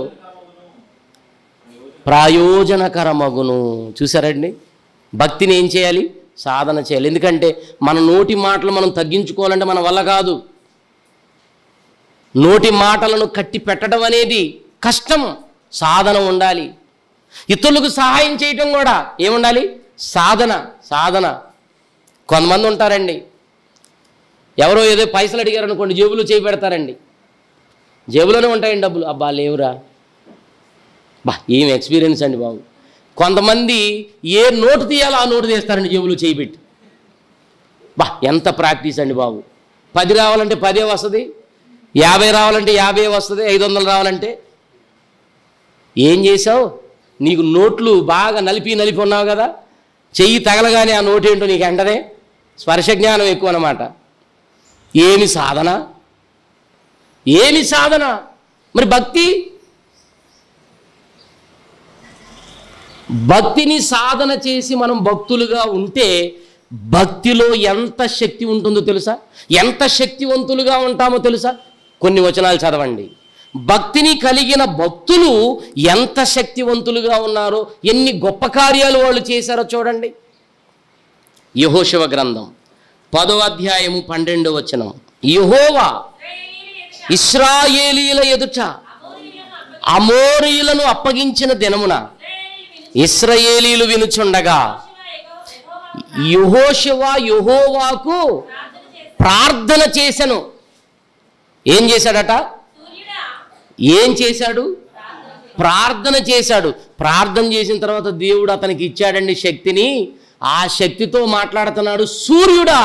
ప్రయోజనకరమగును చూసారండి భక్తిని ఏం చేయాలి సాధన చేయాలి ఎందుకంటే మన నోటి మాటలు మనం తగ్గించుకోవాలంటే మన వల్ల కాదు నోటి మాటలను కట్టి పెట్టడం అనేది కష్టం సాధన ఉండాలి ఇతరులకు సహాయం చేయటం కూడా ఏముండాలి సాధన సాధన కొంతమంది ఉంటారండి ఎవరో ఏదో పైసలు అడిగారు అనుకోండి జేబులో చేయి పెడతారండి జేబులోనే ఉంటాయండి డబ్బులు అబ్బా లేవురా బా ఏం ఎక్స్పీరియన్స్ అండి బాబు కొంతమంది ఏ నోటు తీయాలో ఆ నోటు తీస్తారండి జేబులో చేయి పెట్టి బా ఎంత ప్రాక్టీస్ అండి బాబు పది రావాలంటే పదే వస్తుంది యాభై రావాలంటే యాభై వస్తుంది ఐదు వందలు రావాలంటే ఏం చేసావు నీకు నోట్లు బాగా నలిపి నలిపి ఉన్నావు కదా చెయ్యి తగలగానే ఆ నోటు ఏంటో నీకు వెంటనే స్పర్శ జ్ఞానం ఎక్కువ అన్నమాట ఏమి సాధన ఏమి సాధన మరి భక్తి భక్తిని సాధన చేసి మనం భక్తులుగా ఉంటే భక్తిలో ఎంత శక్తి ఉంటుందో తెలుసా ఎంత శక్తివంతులుగా ఉంటామో తెలుసా కొన్ని వచనాలు చదవండి భక్తిని కలిగిన భక్తులు ఎంత శక్తివంతులుగా ఉన్నారో ఎన్ని గొప్ప కార్యాలు వాళ్ళు చేశారో చూడండి యహోశివ గ్రంథం పదో అధ్యాయము పన్నెండో వచనం యహోవా ఇస్రాయేలీల ఎదుట అమోరీయులను అప్పగించిన దినమున ఇస్రాయేలీలు వినుచుండగా యహోశివ యహోవాకు ప్రార్థన చేశాను ఏం చేశాడట ఏం చేశాడు ప్రార్థన చేశాడు ప్రార్థన చేసిన తర్వాత దేవుడు అతనికి ఇచ్చాడండి శక్తిని ఆ శక్తితో మాట్లాడుతున్నాడు సూర్యుడా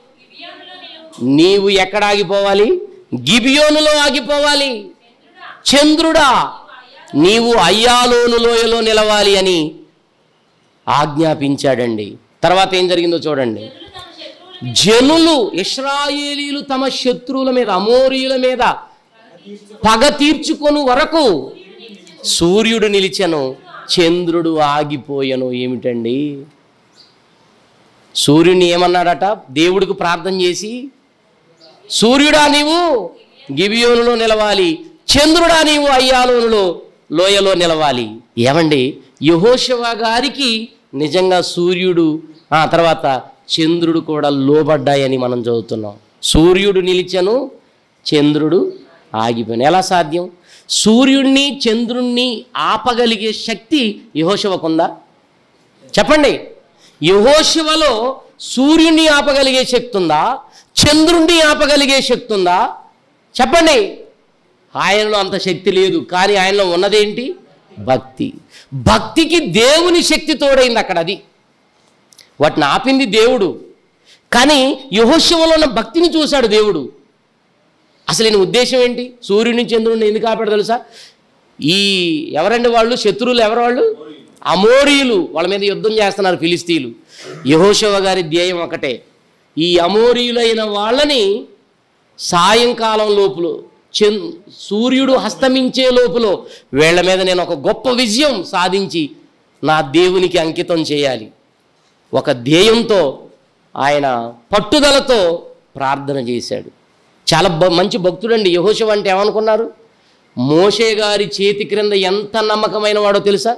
నీవు ఎక్కడ ఆగిపోవాలి గిబియోనులో ఆగిపోవాలి చంద్రుడా నీవు అయ్యాలోను లోయలో నిలవాలి అని ఆజ్ఞాపించాడండి తర్వాత ఏం జరిగిందో చూడండి జనులు ఇస్రాయేలీలు తమ శత్రువుల మీద అమోరీయుల మీద పగ తీర్చుకొను వరకు సూర్యుడు నిలిచెను చంద్రుడు ఆగిపోయెను ఏమిటండి సూర్యుని ఏమన్నాడట దేవుడికి ప్రార్థన చేసి సూర్యుడా నీవు గిబియోనులో నిలవాలి చంద్రుడా నీవు అయ్యాలోనులో లోయలో నిలవాలి ఏమండి యహోశివ గారికి నిజంగా సూర్యుడు ఆ తర్వాత చంద్రుడు కూడా లోబడ్డాయని మనం చదువుతున్నాం సూర్యుడు నిలిచెను చంద్రుడు ఆగిపోయాను ఎలా సాధ్యం సూర్యుడిని చంద్రుణ్ణి ఆపగలిగే శక్తి యహోశివకుందా చెప్పండి యహోశివలో సూర్యుడిని ఆపగలిగే శక్తి ఉందా చంద్రుణ్ణి ఆపగలిగే శక్తి ఉందా చెప్పండి ఆయనలో అంత శక్తి లేదు కానీ ఆయనలో ఉన్నదేంటి భక్తి భక్తికి దేవుని శక్తి తోడైంది అక్కడ అది వాటిని ఆపింది దేవుడు కానీ యహోశివలో ఉన్న భక్తిని చూశాడు దేవుడు అసలు ఈయన ఉద్దేశం ఏంటి సూర్యుని చంద్రుడిని ఎందుకు ఆపాడు తెలుసా ఈ ఎవరండి వాళ్ళు శత్రువులు ఎవరు వాళ్ళు అమోరీయులు వాళ్ళ మీద యుద్ధం చేస్తున్నారు ఫిలిస్తీన్లు యహోశివ గారి ధ్యేయం ఒకటే ఈ అమోరీయులైన వాళ్ళని సాయంకాలం లోపులో చం సూర్యుడు హస్తమించే లోపులో వీళ్ళ మీద నేను ఒక గొప్ప విజయం సాధించి నా దేవునికి అంకితం చేయాలి ఒక ధ్యేయంతో ఆయన పట్టుదలతో ప్రార్థన చేశాడు చాలా బ మంచి భక్తుడండి యహోశివ అంటే ఏమనుకున్నారు మోషే గారి చేతి క్రింద ఎంత నమ్మకమైన వాడో తెలుసా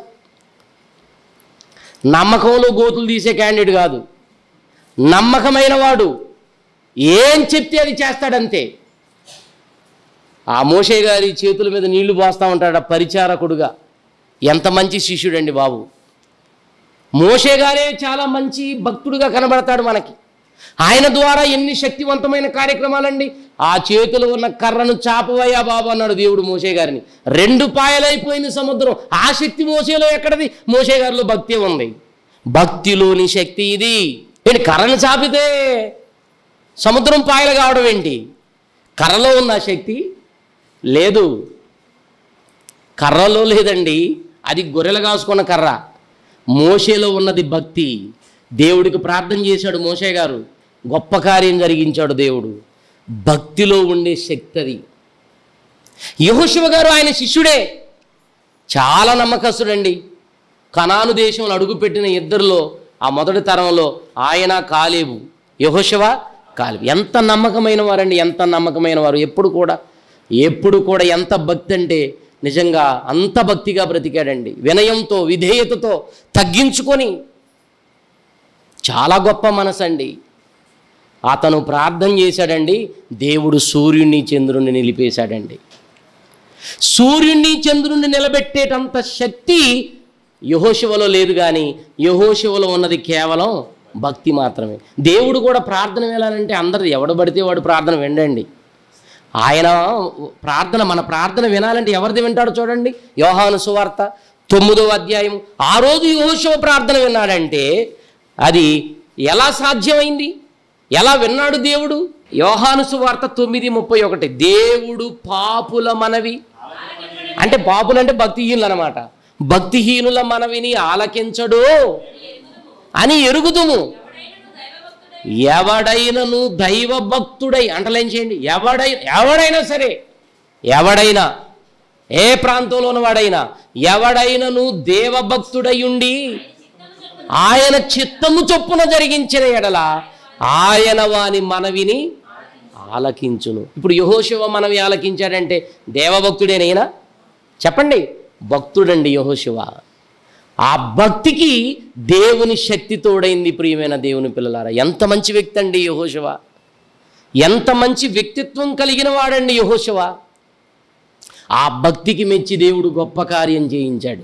నమ్మకంలో గోతులు తీసే క్యాండిడేట్ కాదు నమ్మకమైన వాడు ఏం చెప్తే అది చేస్తాడంతే ఆ మోషే గారి చేతుల మీద నీళ్లు పోస్తూ ఉంటాడు ఆ పరిచారకుడుగా ఎంత మంచి శిష్యుడండి బాబు మోషే గారే చాలా మంచి భక్తుడుగా కనబడతాడు మనకి ఆయన ద్వారా ఎన్ని శక్తివంతమైన కార్యక్రమాలండి ఆ చేతిలో ఉన్న కర్రను చాపవయ్యా బాబు అన్నాడు దేవుడు మోషే గారిని రెండు పాయలైపోయింది సముద్రం ఆ శక్తి మోసేలో ఎక్కడది మోషే గారిలో భక్తి ఉంది భక్తిలోని శక్తి ఇది ఏంటి కర్రను చాపితే సముద్రం పాయలు కావడం ఏంటి కర్రలో ఉన్న ఆ శక్తి లేదు కర్రలో లేదండి అది గొర్రెలు కాసుకున్న కర్ర మోషేలో ఉన్నది భక్తి దేవుడికి ప్రార్థన చేశాడు మోషే గారు గొప్ప కార్యం జరిగించాడు దేవుడు భక్తిలో ఉండే శక్తి అది యహోశివ గారు ఆయన శిష్యుడే చాలా నమ్మకస్తుడండి కనాను దేశంలో అడుగుపెట్టిన ఇద్దరిలో ఆ మొదటి తరంలో ఆయన కాలేబు యహోశివ కాలేబు ఎంత నమ్మకమైన వారండి ఎంత నమ్మకమైన వారు ఎప్పుడు కూడా ఎప్పుడు కూడా ఎంత భక్తి అంటే నిజంగా అంత భక్తిగా బ్రతికాడండి వినయంతో విధేయతతో తగ్గించుకొని చాలా గొప్ప మనసు అండి అతను ప్రార్థన చేశాడండి దేవుడు సూర్యుడిని చంద్రుణ్ణి నిలిపేశాడండి సూర్యుడిని చంద్రుణ్ణి నిలబెట్టేటంత శక్తి యహోశివలో లేదు కానీ యహోశివలో ఉన్నది కేవలం భక్తి మాత్రమే దేవుడు కూడా ప్రార్థన వెళ్ళాలంటే అందరు ఎవడు పడితే వాడు ప్రార్థన వినండి ఆయన ప్రార్థన మన ప్రార్థన వినాలంటే ఎవరిది వింటాడో చూడండి యోహాను సువార్త తొమ్మిదో అధ్యాయం ఆ రోజు యహోశివ ప్రార్థన విన్నాడంటే అది ఎలా సాధ్యమైంది ఎలా విన్నాడు దేవుడు యోహాను సువార్త తొమ్మిది ముప్పై ఒకటి దేవుడు పాపుల మనవి అంటే పాపులు అంటే భక్తిహీనులు అనమాట భక్తిహీనుల మనవిని ఆలకించడు అని ఎరుగుదుము ఎవడైనను దైవ భక్తుడై అంటలేం చేయండి ఎవడై ఎవడైనా సరే ఎవడైనా ఏ ప్రాంతంలో ఉన్నవాడైనా ఎవడైనను దేవభక్తుడై ఉండి ఆయన చిత్తము చొప్పున జరిగించిన ఎడల ఆయన వాని మనవిని ఆలకించును ఇప్పుడు యహోశివ మనవి ఆలకించాడంటే దేవభక్తుడేనైనా చెప్పండి భక్తుడండి యహోశివ ఆ భక్తికి దేవుని శక్తి తోడైంది ప్రియమైన దేవుని పిల్లలారా ఎంత మంచి వ్యక్తి అండి యహోశివ ఎంత మంచి వ్యక్తిత్వం కలిగిన వాడండి యహోశివ ఆ భక్తికి మెచ్చి దేవుడు గొప్ప కార్యం చేయించాడు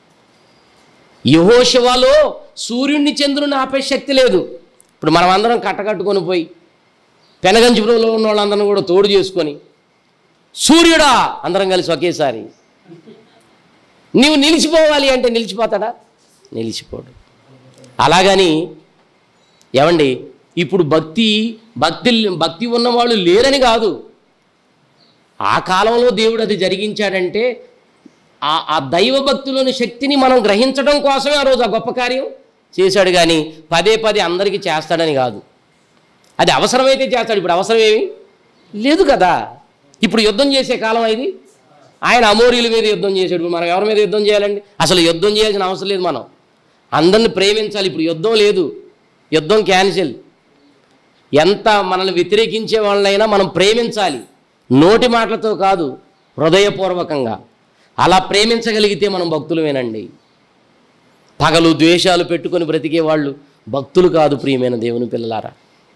యహోశివలో సూర్యుడిని చంద్రుని ఆపే శక్తి లేదు ఇప్పుడు మనం అందరం కట్టకట్టుకొని పోయి పెనగంచిపురంలో ఉన్న వాళ్ళందరినీ కూడా తోడు చేసుకొని సూర్యుడా అందరం కలిసి ఒకేసారి నీవు నిలిచిపోవాలి అంటే నిలిచిపోతాడా నిలిచిపోడు అలాగని ఏమండి ఇప్పుడు భక్తి భక్తి భక్తి ఉన్నవాళ్ళు లేరని కాదు ఆ కాలంలో దేవుడు అది జరిగించాడంటే ఆ ఆ దైవ భక్తిలోని శక్తిని మనం గ్రహించడం కోసమే ఆ రోజు ఆ గొప్ప కార్యం చేశాడు కానీ పదే పదే అందరికీ చేస్తాడని కాదు అది అవసరమైతే చేస్తాడు ఇప్పుడు అవసరం ఏమి లేదు కదా ఇప్పుడు యుద్ధం చేసే కాలం ఇది ఆయన అమోరీల మీద యుద్ధం చేశాడు ఇప్పుడు మనం ఎవరి మీద యుద్ధం చేయాలండి అసలు యుద్ధం చేయాల్సిన అవసరం లేదు మనం అందరిని ప్రేమించాలి ఇప్పుడు యుద్ధం లేదు యుద్ధం క్యాన్సిల్ ఎంత మనల్ని వ్యతిరేకించే వాళ్ళైనా మనం ప్రేమించాలి నోటి మాటలతో కాదు హృదయపూర్వకంగా అలా ప్రేమించగలిగితే మనం భక్తులమేనండి పగలు ద్వేషాలు పెట్టుకొని బ్రతికే వాళ్ళు భక్తులు కాదు ప్రియమైన దేవుని పిల్లలారా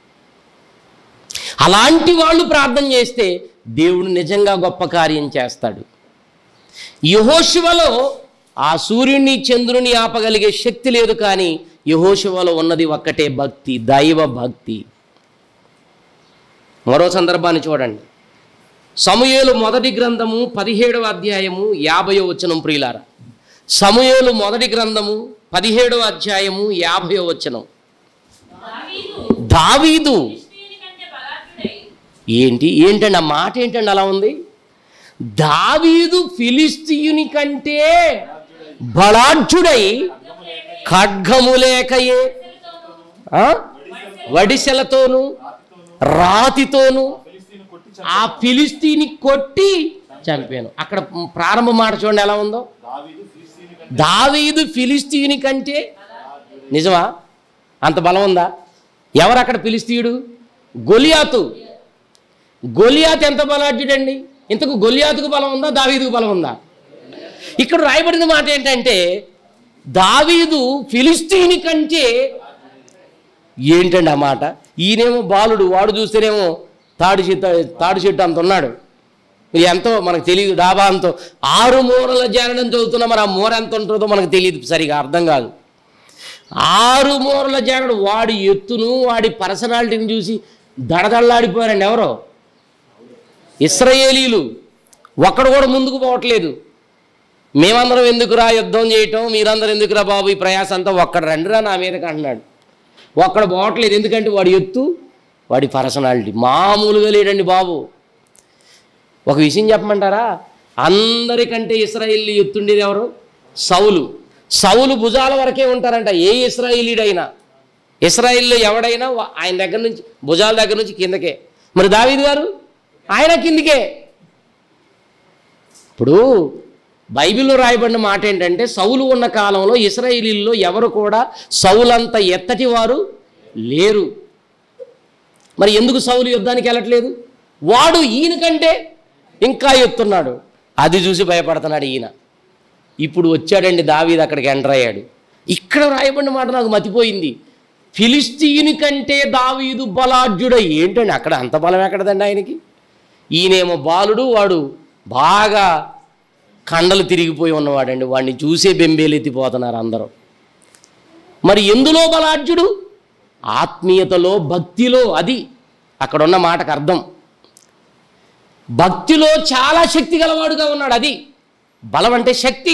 అలాంటి వాళ్ళు ప్రార్థన చేస్తే దేవుడు నిజంగా గొప్ప కార్యం చేస్తాడు యహోశివలో ఆ సూర్యుని చంద్రుని ఆపగలిగే శక్తి లేదు కానీ యహోశివలో ఉన్నది ఒక్కటే భక్తి దైవ భక్తి మరో సందర్భాన్ని చూడండి సమూయేలు మొదటి గ్రంథము పదిహేడవ అధ్యాయము యాభయో వచనం ప్రియులారా సమూయేలు మొదటి గ్రంథము పదిహేడవ అధ్యాయము యాభయో వచనం దావీదు ఫిలిష్తీయుని కంటే బలాఢ్యుడై ఏంటి ఏంటండి ఆ మాట ఏంటండి అలా ఉంది దావీదు ఫిలిస్తీయుని కంటే బలాఢ్యుడై ఖడ్గము లేకయే ఆ? వడిసెలతోను రాతితోను ఫిలిస్తీన్ కొట్టి ఆ ఫిలిస్తీని కొట్టి చంపాను అక్కడ ప్రారంభ మాట చూడండి ఎలా ఉందో దావీదు ఫిలిస్తీన్ కంటే దావీదు ఫిలిస్తీయుని కంటే నిజమా అంత బలం ఉందా ఎవరు అక్కడ ఫిలిస్తీయుడు గొలియాతు గొలియాతు ఎంత బలాఢ్యుడండి ఇంతకు గొలియాతుకు బలం ఉందా దావీదుకు బలం ఉందా ఇక్కడ రాయబడిన మాట ఏంటంటే దావీదు ఫిలిస్తీని కంటే ఏంటండి ఆ మాట ఈయనేమో బాలుడు వాడు చూస్తేనేమో తాడు చెట్టు తాడు చెట్టు అంత ఉన్నాడు ఇది ఎంతో మనకు తెలియదు డాబా అంతో ఆరు మూరల జానడం చదువుతున్నా మరి ఆ మూర ఎంత ఉంటుందో మనకు తెలియదు సరిగా అర్థం కాదు ఆరు మూరల జానడు వాడి ఎత్తును వాడి పర్సనాలిటీని చూసి దడదళ్ళాడిపోయారండి ఎవరో ఇస్రాయేలీలు ఒక్కడు కూడా ముందుకు పోవట్లేదు మేమందరం ఎందుకురా యుద్ధం చేయటం మీరందరూ ఎందుకురా బాబు ఈ ప్రయాస అంతా ఒక్కడ రండిరా నా మీదకి అంటున్నాడు ఒక్కడ పోవట్లేదు ఎందుకంటే వాడి ఎత్తు వాడి పర్సనాలిటీ మామూలుగా లేడండి బాబు ఒక విషయం చెప్పమంటారా అందరికంటే ఇస్రాయిల్ ఎత్తుండేది ఎవరు సౌలు సౌలు భుజాల వరకే ఉంటారంట ఏ ఇస్రాయిలీడైనా ఇస్రాయిల్లో ఎవడైనా వా- ఆయన దగ్గర నుంచి భుజాల దగ్గర నుంచి కిందకే మరి దావీదు గారు ఆయన కిందికే ఇప్పుడు బైబిల్లో రాయబడిన మాట ఏంటంటే సౌలు ఉన్న కాలంలో ఇస్రాయిలీల్లో ఎవరు కూడా సౌలంత ఎత్తటి వారు లేరు మరి ఎందుకు సౌలు యుద్ధానికి వెళ్ళట్లేదు వాడు ఈయన కంటే ఇంకా ఎత్తున్నాడు అది చూసి భయపడుతున్నాడు ఈయన ఇప్పుడు వచ్చాడండి దావీదు అక్కడికి ఎంటర్ అయ్యాడు ఇక్కడ రాయబడిన మాట నాకు మతిపోయింది ఫిలిస్తీయుని కంటే దావీదు బలాఢ్యుడ ఏంటండి అక్కడ అంత బలం ఎక్కడదండి ఆయనకి ఈయనేమో బాలుడు వాడు బాగా కండలు తిరిగిపోయి ఉన్నవాడండి వాడిని చూసే బెంబేలెత్తిపోతున్నారు అందరూ మరి ఎందులో బలాఢ్యుడు ఆత్మీయతలో భక్తిలో అది అక్కడ ఉన్న మాటకు అర్థం భక్తిలో చాలా శక్తి గలవాడుగా ఉన్నాడు అది బలం అంటే శక్తి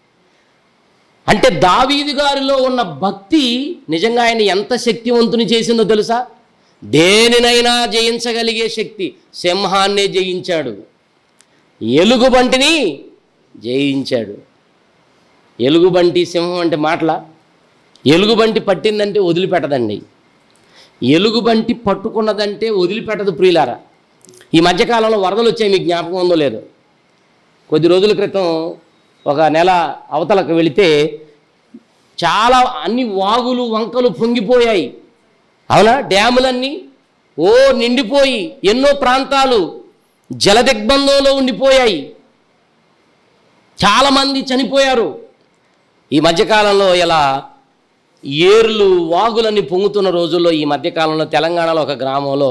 అంటే దావీదు గారిలో ఉన్న భక్తి నిజంగా ఆయన ఎంత శక్తివంతుని చేసిందో తెలుసా దేనినైనా జయించగలిగే శక్తి సింహాన్నే జయించాడు ఎలుగుబంటిని జయించాడు ఎలుగుబంటి సింహం అంటే మాటల ఎలుగుబంటి పట్టిందంటే వదిలిపెట్టదండి ఎలుగుబంటి పట్టుకున్నదంటే వదిలిపెట్టదు ప్రియులారా ఈ మధ్యకాలంలో వరదలు వచ్చాయి మీకు జ్ఞాపకం ఉందో లేదో కొద్ది రోజుల క్రితం ఒక నెల అవతలకు వెళితే చాలా అన్ని వాగులు వంకలు పొంగిపోయాయి అవునా డ్యాములన్నీ ఓ నిండిపోయి ఎన్నో ప్రాంతాలు జలదిగ్బంధంలో ఉండిపోయాయి చాలామంది చనిపోయారు ఈ మధ్యకాలంలో ఇలా ఏర్లు వాగులన్నీ పొంగుతున్న రోజుల్లో ఈ మధ్యకాలంలో తెలంగాణలో ఒక గ్రామంలో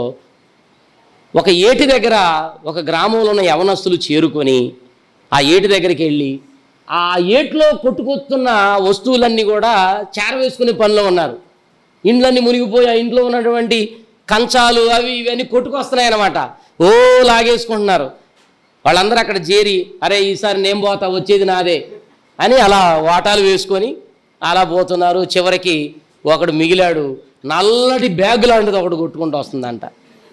ఒక ఏటి దగ్గర ఒక గ్రామంలో ఉన్న యవనస్తులు చేరుకొని ఆ ఏటి దగ్గరికి వెళ్ళి ఆ ఏట్లో కొట్టుకొస్తున్న వస్తువులన్నీ కూడా చేరవేసుకునే పనిలో ఉన్నారు ఇండ్లన్నీ మునిగిపోయి ఆ ఇంట్లో ఉన్నటువంటి కంచాలు అవి ఇవన్నీ కొట్టుకొస్తున్నాయి అన్నమాట ఓ లాగేసుకుంటున్నారు వాళ్ళందరూ అక్కడ చేరి అరే ఈసారి నేను పోతా వచ్చేది నాదే అని అలా వాటాలు వేసుకొని అలా పోతున్నారు చివరికి ఒకడు మిగిలాడు నల్లటి బ్యాగ్ లాంటిది ఒకడు కొట్టుకుంటూ వస్తుందంట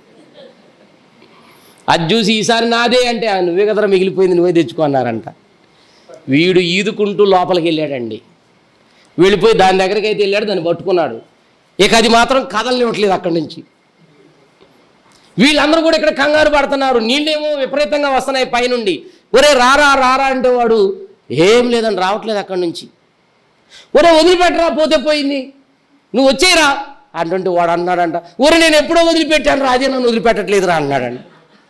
అది చూసి ఈసారి నాదే అంటే "ఆ, నువ్వే కదరా మిగిలిపోయింది నువ్వే తెచ్చుకున్నారంట వీడు ఈదుకుంటూ లోపలికి వెళ్ళాడండి వెళ్ళిపోయి దాని దగ్గరికి అయితే వెళ్ళాడు దాన్ని పట్టుకున్నాడు ఇక అది మాత్రం కదలనివ్వట్లేదు అక్కడి నుంచి వీళ్ళందరూ కూడా ఇక్కడ కంగారు పడుతున్నారు నీళ్ళేమో విపరీతంగా వస్తున్నాయి పైనుండి ఒరే రారా రారా అంటే వాడు ఏం లేదని రావట్లేదు అక్కడి నుంచి ఒరే వదిలిపెట్టరా పోతే పోయింది నువ్వు వచ్చేయరా అంటుంటే వాడు అన్నాడంట ఒరే నేను ఎప్పుడో వదిలిపెట్టాను రా అదే నన్ను వదిలిపెట్టట్లేదురా అన్నాడండి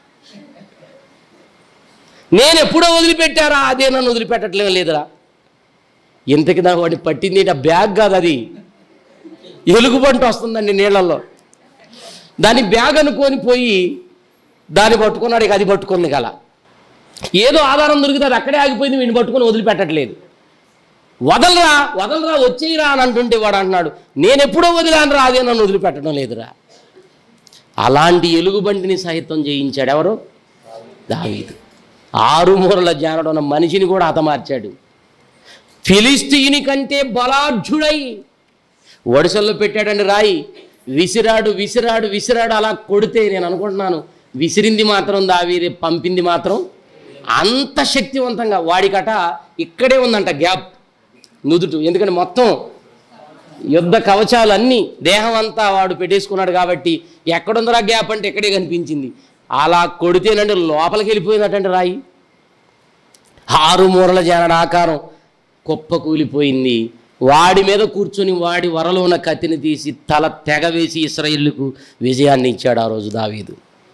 నేను ఎప్పుడో వదిలిపెట్టారా అదే నన్ను వదిలిపెట్టట్లేదు లేదురా ఇంతకి నాకు వాడిని పట్టింది ఆ బ్యాగ్ కాదు అది ఎలుగుబంటి వస్తుందండి నీళ్ళల్లో దాని బ్యాగ్ అనుకొని పోయి దాన్ని పట్టుకున్నాడు ఇక అది పట్టుకుంది గల ఏదో ఆధారం దొరికితే అది అక్కడే ఆగిపోయింది వీడిని పట్టుకొని వదిలిపెట్టట్లేదు వదలరా వదలరా వచ్చేయరా అని అంటుంటే వాడు అంటున్నాడు నేను ఎప్పుడో వదిలాను రా అదే నన్ను వదిలిపెట్టడం లేదురా అలాంటి ఎలుగుబంటిని సహితం జయించాడు ఎవరు దావీదు ఆరు మూరల జానడు ఉన్న మనిషిని కూడా హతమార్చాడు ఫిలిస్తీని కంటే బలాఢ్యుడై ఒడిసల్లో పెట్టాడండి రాయి విసిరాడు విసిరాడు విసిరాడు అలా కొడితే నేను అనుకుంటున్నాను విసిరింది మాత్రం దావీదే పంపింది మాత్రం అంత శక్తివంతంగా వాడికట ఇక్కడే ఉందంట గ్యాప్ నుదుటు ఎందుకంటే మొత్తం యుద్ధ కవచాలు అన్నీ దేహం అంతా వాడు పెట్టేసుకున్నాడు కాబట్టి ఎక్కడుందరా గ్యాప్ అంటే ఇక్కడే కనిపించింది అలా కొడితేనంటే లోపలికి వెళ్ళిపోయిందటంటే రాయి ఆరు మూరల జానడ ఆకారం కుప్ప కూలిపోయింది వాడి మీద కూర్చొని వాడి వరలో ఉన్న కత్తిని తీసి తల తెగవేసి ఇస్రాయిల్కు విజయాన్ని ఇచ్చాడు ఆ రోజు దావీదు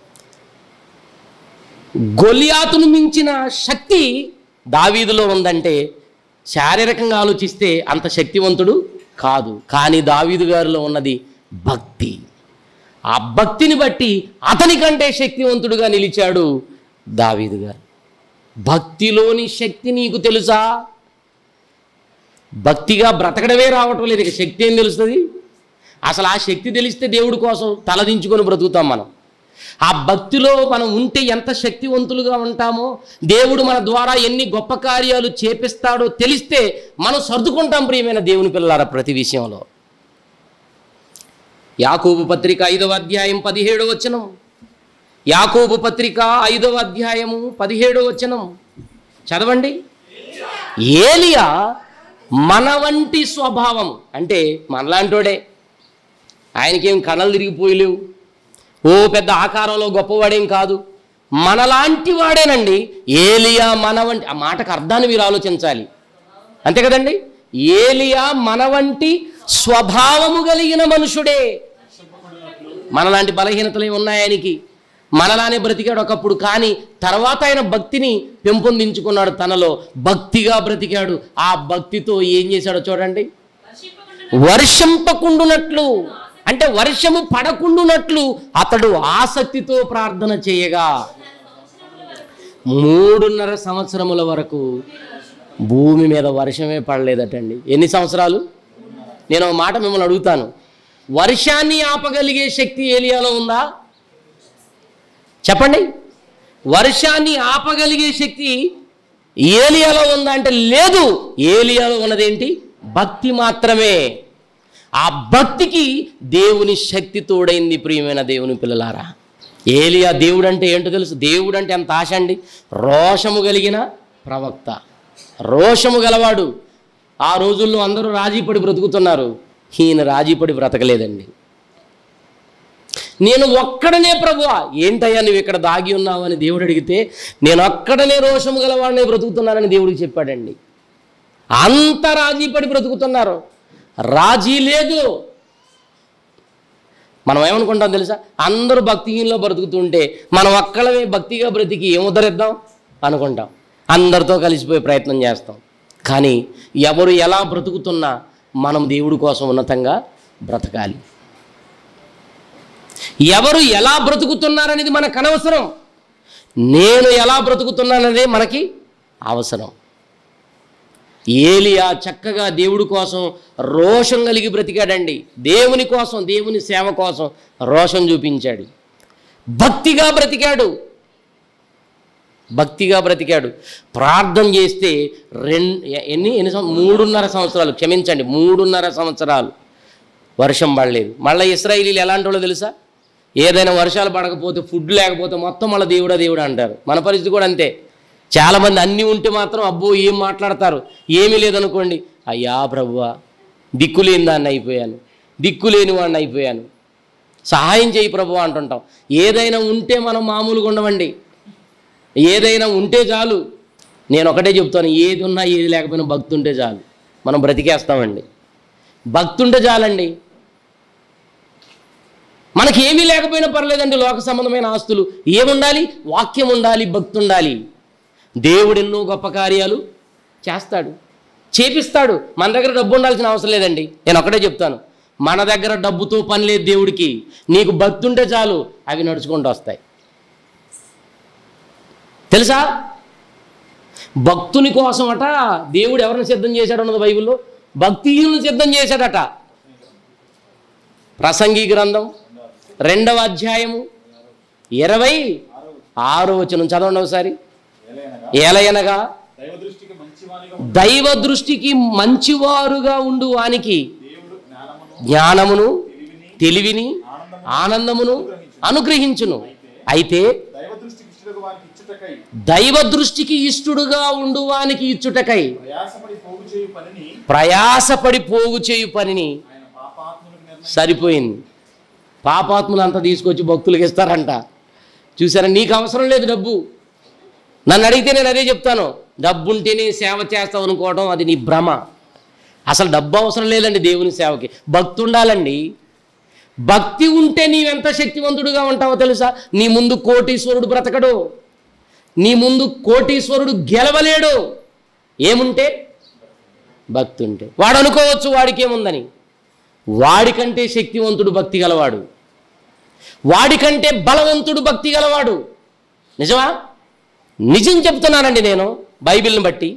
గొలియాతును మించిన శక్తి దావీదులో ఉందంటే శారీరకంగా ఆలోచిస్తే అంత శక్తివంతుడు కాదు కానీ దావీదు గారిలో ఉన్నది భక్తి ఆ భక్తిని బట్టి అతని కంటే శక్తివంతుడుగా నిలిచాడు దావీదు గారు భక్తిలోని శక్తి నీకు తెలుసా భక్తిగా బ్రతకడమే రావటం లేదు ఇక శక్తి ఏం తెలుస్తుంది అసలు ఆ శక్తి తెలిస్తే దేవుడి కోసం తలదించుకొని బ్రతుకుతాం మనం ఆ భక్తిలో మనం ఉంటే ఎంత శక్తివంతులుగా ఉంటామో దేవుడు మన ద్వారా ఎన్ని గొప్ప కార్యాలు చేపిస్తాడో తెలిస్తే మనం సర్దుకుంటాం ప్రియమైన దేవుని పిల్లలారా ప్రతి విషయంలో యాకోబు పత్రిక ఐదవ అధ్యాయం పదిహేడవ వచనం యాకోబు పత్రిక ఐదవ అధ్యాయము పదిహేడవ వచనం చదవండి ఏలియా మన వంటి స్వభావం అంటే మనలాంటోడే ఆయనకేం కణలు తిరిగిపోయలేవు ఓ పెద్ద ఆకారంలో గొప్పవాడేం కాదు మనలాంటి వాడేనండి ఏలియా మన వంటి ఆ మాటకు అర్థాన్ని మీరు ఆలోచించాలి అంతే కదండి ఏలియా మన వంటి స్వభావము కలిగిన మనుషుడే మనలాంటి బలహీనతలు ఉన్నాయి ఆయనకి మనలానే బ్రతికాడు ఒకప్పుడు కానీ తర్వాత ఆయన భక్తిని పెంపొందించుకున్నాడు తనలో భక్తిగా బ్రతికాడు ఆ భక్తితో ఏం చేశాడో చూడండి వర్షింపకుండా వర్షంపకుండునట్లు అంటే వర్షము పడకుండునట్లు అతడు ఆసక్తితో ప్రార్థన చేయగా మూడున్నర సంవత్సరముల వరకు భూమి మీద వర్షమే పడలేదటండి ఎన్ని సంవత్సరాలు నేను ఒక మాట మిమ్మల్ని అడుగుతాను వర్షాన్ని ఆపగలిగే శక్తి ఏలియాలో ఉందా చెప్పండి వర్షాన్ని ఆపగలిగే శక్తి ఏలియాలో ఉందా అంటే లేదు ఏలియాలో ఉన్నదేంటి భక్తి మాత్రమే ఆ భక్తికి దేవుని శక్తి తోడైంది ప్రియమైన దేవుని పిల్లలారా ఏలియా దేవుడు అంటే ఏంటో తెలుసు దేవుడు అంటే ఎంత ఆశ అండి రోషము కలిగిన ప్రవక్త రోషము గలవాడు ఆ రోజుల్లో అందరూ రాజీపడి బ్రతుకుతున్నారు ఈయన రాజీపడి బ్రతకలేదండి నేను ఒక్కడనే ప్రభువా ఏంటయ్యా నువ్వు ఇక్కడ దాగి ఉన్నావని దేవుడు అడిగితే నేను ఒక్కడనే రోషము గలవాడినే బ్రతుకుతున్నానని దేవుడికి చెప్పాడండి అంత రాజీ పడి బ్రతుకుతున్నారు రాజీ లేదు మనం ఏమనుకుంటాం తెలుసా అందరూ భక్తిహీనలో బ్రతుకుతుంటే మనం ఒక్కడమే భక్తిగా బ్రతికి ఏం ఉద్ధరిద్దాం అనుకుంటాం అందరితో కలిసిపోయే ప్రయత్నం చేస్తాం కానీ ఎవరు ఎలా బ్రతుకుతున్నా మనం దేవుడి కోసం ఉన్నతంగా బ్రతకాలి ఎవరు ఎలా బ్రతుకుతున్నారనేది మనకు అనవసరం నేను ఎలా బ్రతుకుతున్నాననేది మనకి అవసరం ఏలియా చక్కగా దేవుడి కోసం రోషం కలిగి బ్రతికాడండి దేవుని కోసం దేవుని సేవ కోసం రోషం చూపించాడు భక్తిగా బ్రతికాడు భక్తిగా బ్రతికాడు ప్రార్థన చేస్తే రెండు ఎన్ని ఎన్ని సం- మూడున్నర సంవత్సరాలు క్షమించండి మూడున్నర సంవత్సరాలు వర్షం పడలేదు మళ్ళీ ఇస్రాయిలీలు ఎలాంటి వాళ్ళో తెలుసా ఏదైనా వర్షాలు పడకపోతే ఫుడ్ లేకపోతే మొత్తం మళ్ళీ దేవుడా దేవుడా అంటారు మన పరిస్థితి కూడా అంతే చాలామంది అన్నీ ఉంటే మాత్రం అబ్బో ఏం మాట్లాడతారు ఏమీ లేదనుకోండి అయ్యా ప్రభువా దిక్కులేని దాన్ని అయిపోయాను దిక్కులేని వాడిని అయిపోయాను సహాయం చేయి ప్రభు అంటుంటాం ఏదైనా ఉంటే మనం మామూలుగా ఉండమండి ఏదైనా ఉంటే చాలు నేను ఒకటే చెప్తాను ఏది ఉన్నా ఏది లేకపోయినా భక్తి ఉంటే చాలు మనం బ్రతికేస్తామండి భక్తి ఉంటే చాలండి మనకి ఏమీ లేకపోయినా పర్లేదండి లోక సంబంధమైన ఆస్తులు ఏముండాలి వాక్యం ఉండాలి భక్తి ఉండాలి దేవుడు ఎన్నో గొప్ప కార్యాలు చేస్తాడు చేపిస్తాడు మన దగ్గర డబ్బు ఉండాల్సిన అవసరం లేదండి నేను ఒకటే చెప్తాను మన దగ్గర డబ్బుతో పని లేదు దేవుడికి నీకు భక్తి ఉంటే చాలు అవి నడుచుకుంటూ వస్తాయి తెలుసా భక్తుని కోసం అట దేవుడు ఎవరిని సిద్ధం చేశాడు అన్నది బైబిల్లో భక్తిహీనులను సిద్ధం చేశాడట ప్రసంగి గ్రంథం రెండవ అధ్యాయము ఇరవై ఆరో వచనం చదవండి ఒకసారి ఏలయనగా దైవ దృష్టికి మంచివానిగా దైవ దృష్టికి మంచివారుగా ఉండు వానికి దేవుడు జ్ఞానమును జ్ఞానమును తెలివిని ఆనందమును అనుగ్రహించును అయితే దైవ దృష్టికి ఇష్టకు వారికి ఇచ్చుటకై దైవ దృష్టికి ఇష్టడుగా ఉండువానికి ఇచ్చుటకై ప్రయాసపడి పోగు చేయు పనిని ప్రయాసపడి పోగు చేయు పనిని ఆయన పాపాత్ములకు నిర్ణయం సరిపోయింది పాపాత్ములు అంతా తీసుకొచ్చి భక్తులకు ఇస్తారంట చూసారా నీకు అవసరం లేదు డబ్బు నన్ను అడిగితే నేను అదే చెప్తాను డబ్బు ఉంటేనే సేవ చేస్తావు అనుకోవడం అది నీ భ్రమ అసలు డబ్బు అవసరం లేదండి దేవుని సేవకి భక్తి ఉండాలండి భక్తి ఉంటే నీవెంత శక్తివంతుడుగా ఉంటావో తెలుసా నీ ముందు కోటీశ్వరుడు బ్రతకడు నీ ముందు కోటీశ్వరుడు గెలవలేడు ఏముంటే భక్తి ఉంటే వాడు అనుకోవచ్చు వాడికి ఏముందని వాడికంటే శక్తివంతుడు భక్తి గలవాడు వాడికంటే బలవంతుడు భక్తి గలవాడు నిజమా నిజం చెప్తున్నానండి నేను బైబిల్ని బట్టి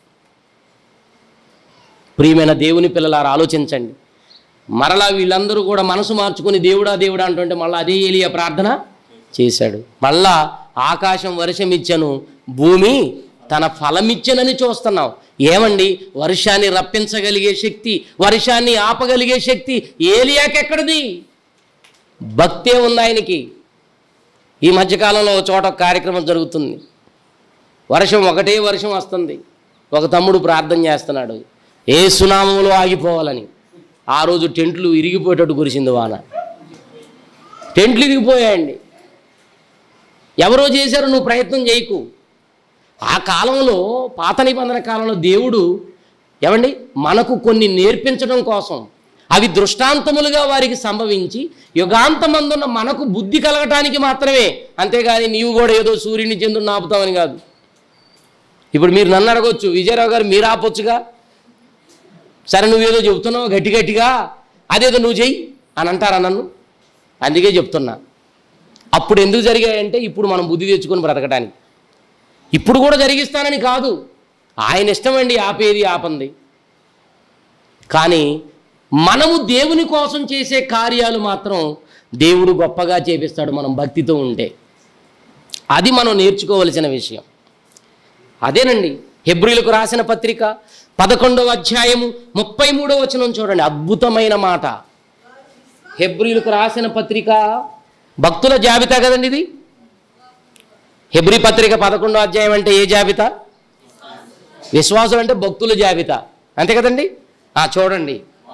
ప్రియమైన దేవుని పిల్లలారా ఆలోచించండి మరలా వీళ్ళందరూ కూడా మనసు మార్చుకుని దేవుడా దేవుడా అంటుంటే మళ్ళీ అదే ఏలియా ప్రార్థన చేశాడు మళ్ళా ఆకాశం వర్షం ఇచ్చను భూమి తన ఫలమిచ్చనని చూస్తున్నాం ఏమండి వర్షాన్ని రప్పించగలిగే శక్తి వర్షాన్ని ఆపగలిగే శక్తి ఏలియాకెక్కడిది భక్తే ఉంది ఆయనకి ఈ మధ్యకాలంలో ఒక చోట ఒక కార్యక్రమం జరుగుతుంది వర్షం ఒకటే వర్షం వస్తుంది ఒక తమ్ముడు ప్రార్థన చేస్తున్నాడు ఏ సునామంలో ఆగిపోవాలని ఆ రోజు టెంట్లు ఇరిగిపోయేటట్టు కురిసింది వాన టెంట్లు ఇరిగిపోయాయండి ఎవరో చేశారు నువ్వు ప్రయత్నం చేయకు ఆ కాలంలో పాత నిబంధన కాలంలో దేవుడు ఏమండి మనకు కొన్ని నేర్పించడం కోసం అవి దృష్టాంతములుగా వారికి సంభవించి యుగాంతమందున్న మనకు బుద్ధి కలగటానికి మాత్రమే అంతేగాని నీవు కూడా ఏదో సూర్యుని చెందు నాపుతావని కాదు ఇప్పుడు మీరు నన్ను అడగొచ్చు విజయరావు గారు మీరు ఆపొచ్చుగా సరే నువ్వేదో చెబుతున్నావు గట్టి గట్టిగా అదేదో నువ్వు చెయ్యి అని అంటారా నన్ను అందుకే చెప్తున్నా అప్పుడు ఎందుకు జరిగాయంటే ఇప్పుడు మనం బుద్ధి తెచ్చుకొని బ్రతకడానికి ఇప్పుడు కూడా జరిగిస్తానని కాదు ఆయన ఇష్టమండి ఆపేది ఆపంది కానీ మనము దేవుని కోసం చేసే కార్యాలు మాత్రం దేవుడు గొప్పగా చేపిస్తాడు మనం భక్తితో ఉంటే అది మనం నేర్చుకోవలసిన విషయం అదేనండి హెబ్రిలకు రాసిన పత్రిక పదకొండవ అధ్యాయము ముప్పై మూడవ వచనం చూడండి అద్భుతమైన మాట హెబ్రిలకు రాసిన పత్రిక భక్తుల జాబితా కదండి ఇది హెబ్రి పత్రిక పదకొండో అధ్యాయం అంటే ఏ జాబితా విశ్వాసులు అంటే భక్తుల జాబితా అంతే కదండి ఆ చూడండి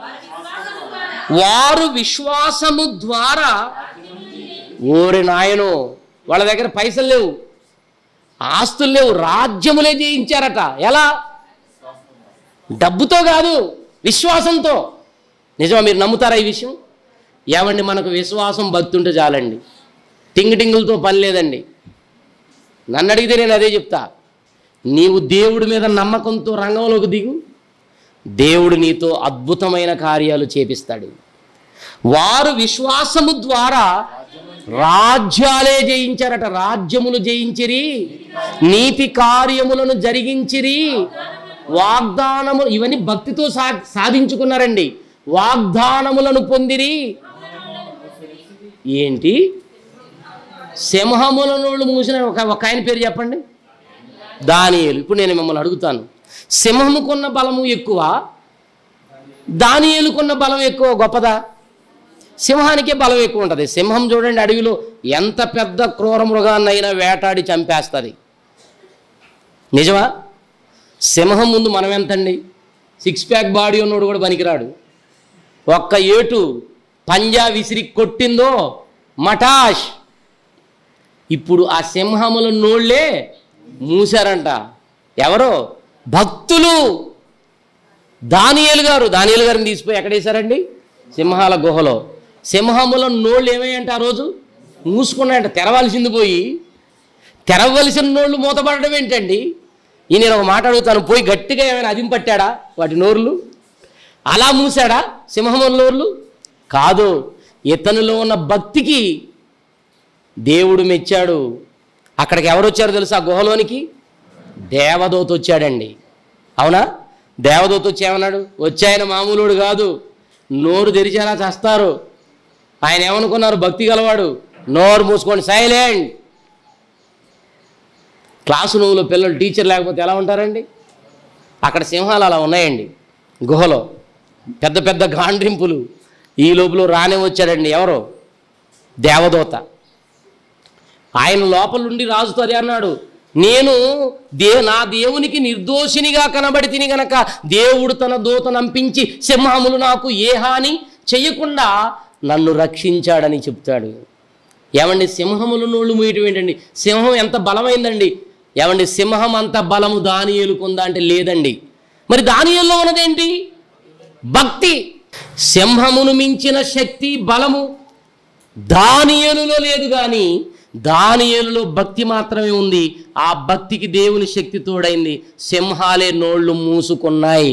వారు విశ్వాసము ద్వారా ఓరి నాయను వాళ్ళ దగ్గర పైసలు లేవు ఆస్తులు లేవు రాజ్యములే జయించారట ఎలా డబ్బుతో కాదు విశ్వాసంతో నిజమా మీరు నమ్ముతారా ఈ విషయం ఏమండి మనకు విశ్వాసం భక్తి ఉంటే చాలండి టింగ్ టింగులతో పని లేదండి నన్ను అడిగితే నేను అదే చెప్తా నీవు దేవుడి మీద నమ్మకంతో రంగంలోకి దిగు దేవుడు నీతో అద్భుతమైన కార్యాలు చేపిస్తాడు వారు విశ్వాసము ద్వారా రాజ్యాలే జయించారట రాజ్యములు జయించిరి నీతి కార్యములను జరిగించిరి వాగ్దానము ఇవన్నీ భక్తితో సా సాధించుకున్నారండి వాగ్దానములను పొందిరి ఏంటి సింహములను మూసిన ఒక ఒక ఆయన పేరు చెప్పండి దానియేలు ఇప్పుడు నేను మిమ్మల్ని అడుగుతాను సింహముకున్న బలము ఎక్కువ దానియేలుకున్న బలం ఎక్కువ గొప్పదా సింహానికే బలం ఎక్కువ ఉంటుంది సింహం చూడండి అడవిలో ఎంత పెద్ద క్రూర మృగాన్నైనా వేటాడి చంపేస్తుంది నిజమా సింహం ముందు మనం ఎంతండి సిక్స్ ప్యాక్ బాడీ ఉన్నోడు కూడా పనికిరాడు ఒక్క ఏటు పంజా విసిరి కొట్టిందో మటాష్ ఇప్పుడు ఆ సింహముల నోళ్ళే మూసారంట ఎవరో భక్తులు దానియేలు గారు దానియేలు గారిని తీసిపోయి ఎక్కడ వేశారండి సింహాల గుహలో సింహముల నోళ్ళు ఏమయ్యంట ఆ రోజు మూసుకున్నాయంట తెరవాల్సింది పోయి తెరవలసిన నోళ్ళు మూతపడడం ఏంటండి ఈ నేను ఒక మాట అడుగుతాను పోయి గట్టిగా ఏమైనా అదిం పట్టాడా వాటి నోర్లు అలా మూసాడా సింహముల నోర్లు కాదు ఇతనిలో ఉన్న భక్తికి దేవుడు మెచ్చాడు అక్కడికి ఎవరు వచ్చారో తెలుసా ఆ గుహలోనికి దేవదూత వచ్చాడండి అవునా దేవదూత వచ్చి ఏమన్నాడు వచ్చాయన మామూలుడు కాదు నోరు తెరిచేలా చేస్తారు ఆయన ఏమనుకున్నారు భక్తి గలవాడు నోరు మూసుకోండి సైలెంట్ క్లాసు రూమ్లో పిల్లలు టీచర్ లేకపోతే ఎలా ఉంటారండి అక్కడ సింహాలు అలా ఉన్నాయండి గుహలో పెద్ద పెద్ద గాండ్రింపులు ఈ లోపల రానే వచ్చాడండి ఎవరు దేవదూత ఆయన లోపలుండి రాజుతో అదే అన్నాడు నేను దే నా దేవునికి నిర్దోషినిగా కనబడి తిని గనక దేవుడు తన దూత నంపించి సింహములు నాకు ఏ హాని చెయ్యకుండా నన్ను రక్షించాడని చెప్తాడు ఏమండి సింహములు నోళ్ళు మూయటం ఏంటండి సింహం ఎంత బలమైందండి ఏమండి సింహం అంత బలము దానియేలుకుందా అంటే లేదండి మరి దానియేల్లో ఉన్నదేంటి భక్తి సింహమును మించిన శక్తి బలము దానియేలులో లేదు కానీ దానియేలులో భక్తి మాత్రమే ఉంది ఆ భక్తికి దేవుని శక్తి తోడైంది సింహాలే నోళ్ళు మూసుకున్నాయి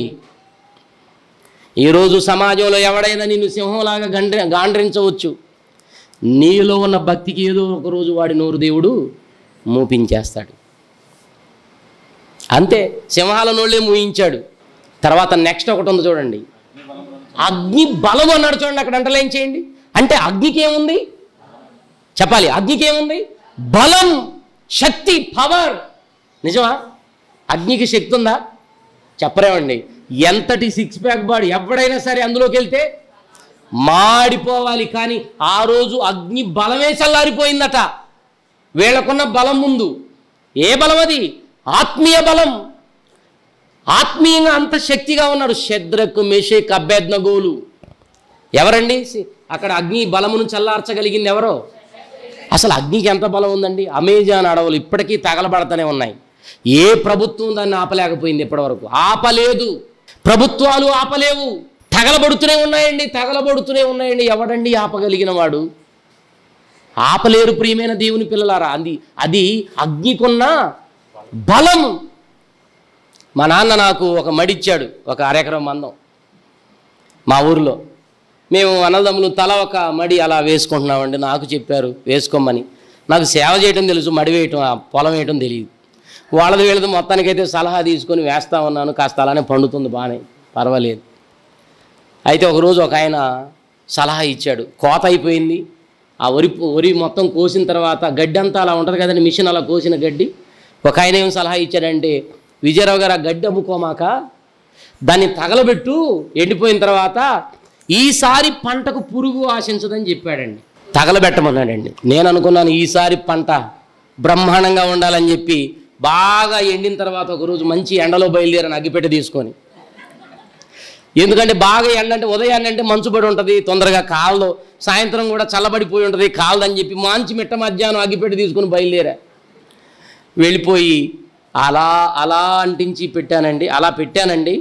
ఈరోజు సమాజంలో ఎవడైనా నిన్ను సింహంలాగా గండ్రి గాండ్రించవచ్చు నీలో ఉన్న భక్తికి ఏదో ఒక రోజు వాడి నోరు దేవుడు మూపించేస్తాడు అంతే సింహాల నోళ్ళే మూయించాడు తర్వాత నెక్స్ట్ ఒకటి ఉంది చూడండి అగ్ని బలం అన్నాడు చూడండి అక్కడ అంటలేం చేయండి అంటే అగ్నికి ఏముంది చెప్పాలి అగ్నికి ఏముంది బలం శక్తి పవర్ నిజమా అగ్నికి శక్తి ఉందా చెప్పరేమండి ఎంతటి సిక్స్ ప్యాక్ బాడీ ఎవడైనా సరే అందులోకి వెళ్తే మాడిపోవాలి కానీ ఆ రోజు అగ్ని బలమే చల్లారిపోయిందట వీళ్ళకున్న బలం ముందు ఏ బలం అది ఆత్మీయ బలం ఆత్మీయంగా అంత శక్తిగా ఉన్నాడు శద్రకు మెషేక్ అభ్యర్థనగోలు ఎవరండి సి- అక్కడ అగ్ని బలమును చల్లార్చగలిగింది ఎవరో అసలు అగ్నికి ఎంత బలం ఉందండి అమెజాన్ అడవులు ఇప్పటికీ తగలబడతానే ఉన్నాయి ఏ ప్రభుత్వం దాన్ని ఆపలేకపోయింది ఇప్పటివరకు ఆపలేదు ప్రభుత్వాలు ఆపలేవు తగలబడుతూనే ఉన్నాయండి తగలబడుతూనే ఉన్నాయండి ఎవడండి ఆపగలిగిన వాడు ఆపలేరు ప్రియమైన దేవుని పిల్లలారా అది అది అగ్నికున్న బలం మా నాన్న నాకు ఒక మడిచ్చాడు ఒక అరెకరం మందం మా ఊరిలో మేము అన్నదమ్ములు తల ఒక మడి అలా వేసుకుంటున్నామండి నాకు చెప్పారు వేసుకోమని నాకు సేవ చేయటం తెలుసు మడి వేయటం ఆ పొలం వేయటం తెలియదు వాళ్ళది వీళ్ళది మొత్తానికైతే సలహా తీసుకొని వేస్తా ఉన్నాను కాస్త అలానే పండుతుంది బాగానే పర్వాలేదు అయితే ఒకరోజు ఒక ఆయన సలహా ఇచ్చాడు కోత అయిపోయింది ఆ వరి వరి మొత్తం కోసిన తర్వాత గడ్డి అంతా అలా ఉంటుంది కదండి మిషన్ అలా కోసిన గడ్డి ఒక ఆయన ఏం సలహా ఇచ్చాడంటే విజయరావు గారు ఆ గడ్డి అమ్ముకోమాక దాన్ని తగలబెట్టు ఎండిపోయిన తర్వాత ఈసారి పంటకు పురుగు ఆశించదని చెప్పాడండి తగలబెట్టమన్నాడండి నేను అనుకున్నాను ఈసారి పంట బ్రహ్మాండంగా ఉండాలని చెప్పి బాగా ఎండిన తర్వాత ఒకరోజు మంచి ఎండలో బయలుదేరాను అగ్గిపెట్టె తీసుకొని ఎందుకంటే బాగా ఎండ అంటే ఉదయాన్నే అంటే మంచు పడి ఉంటుంది తొందరగా కాళ్ళు సాయంత్రం కూడా చల్లబడిపోయి ఉంటుంది కాళ్ళని చెప్పి మంచి మిట్ట మధ్యాహ్నం అగ్గిపెట్టి తీసుకుని బయలుదేరా వెళ్ళిపోయి అలా అలా అంటించి పెట్టానండి అలా పెట్టానండి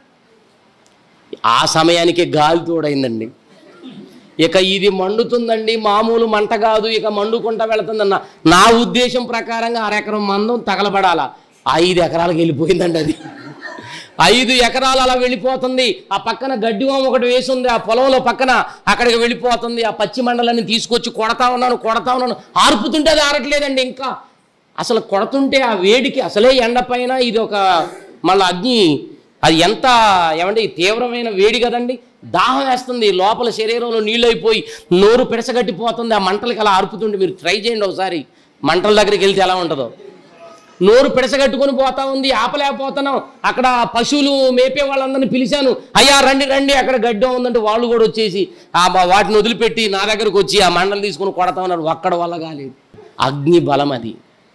ఆ సమయానికి గాలి తోడైందండి ఇక ఇది మండుతుందండి మామూలు మంట కాదు ఇక మండుకుంటా వెళుతుందన్న నా ఉద్దేశం ప్రకారంగా అరెకరం మందం తగలబడాల ఐదు ఎకరాలకు వెళ్ళిపోయిందండి అది ఐదు ఎకరాలు అలా వెళ్ళిపోతుంది ఆ పక్కన గడ్డి వాము ఒకటి వేసి ఉంది ఆ పొలంలో పక్కన అక్కడికి వెళ్ళిపోతుంది ఆ పచ్చి మండలాన్ని తీసుకొచ్చి కొడతా ఉన్నాను కొడతా ఉన్నాను ఆర్పుతుంటే అది ఆరట్లేదండి ఇంకా అసలు కొడుతుంటే ఆ వేడికి అసలే ఎండ పైన ఇది ఒక మళ్ళీ అగ్ని అది ఎంత ఏమంటే తీవ్రమైన వేడి కదండి దాహం వేస్తుంది లోపల శరీరంలో నీళ్ళు అయిపోయి నోరు పిడసగట్టిపోతుంది ఆ మంటలకి అలా అరుపుతుంటే మీరు ట్రై చేయండి ఒకసారి మంటల దగ్గరికి వెళ్తే ఎలా ఉంటుందో నోరు పిడసగట్టుకొని పోతా ఉంది ఆపలేకపోతున్నాం అక్కడ పశువులు మేపే వాళ్ళందరినీ పిలిచాను అయ్యా రండి రండి అక్కడ గడ్డం ఉందంటే వాళ్ళు కూడా వచ్చేసి ఆ బా- వాటిని వదిలిపెట్టి నా దగ్గరకు వచ్చి ఆ మండలు తీసుకొని కొడతా ఉన్నారు ఒక్కడ వల్ల కాలేదు అగ్ని బలం అది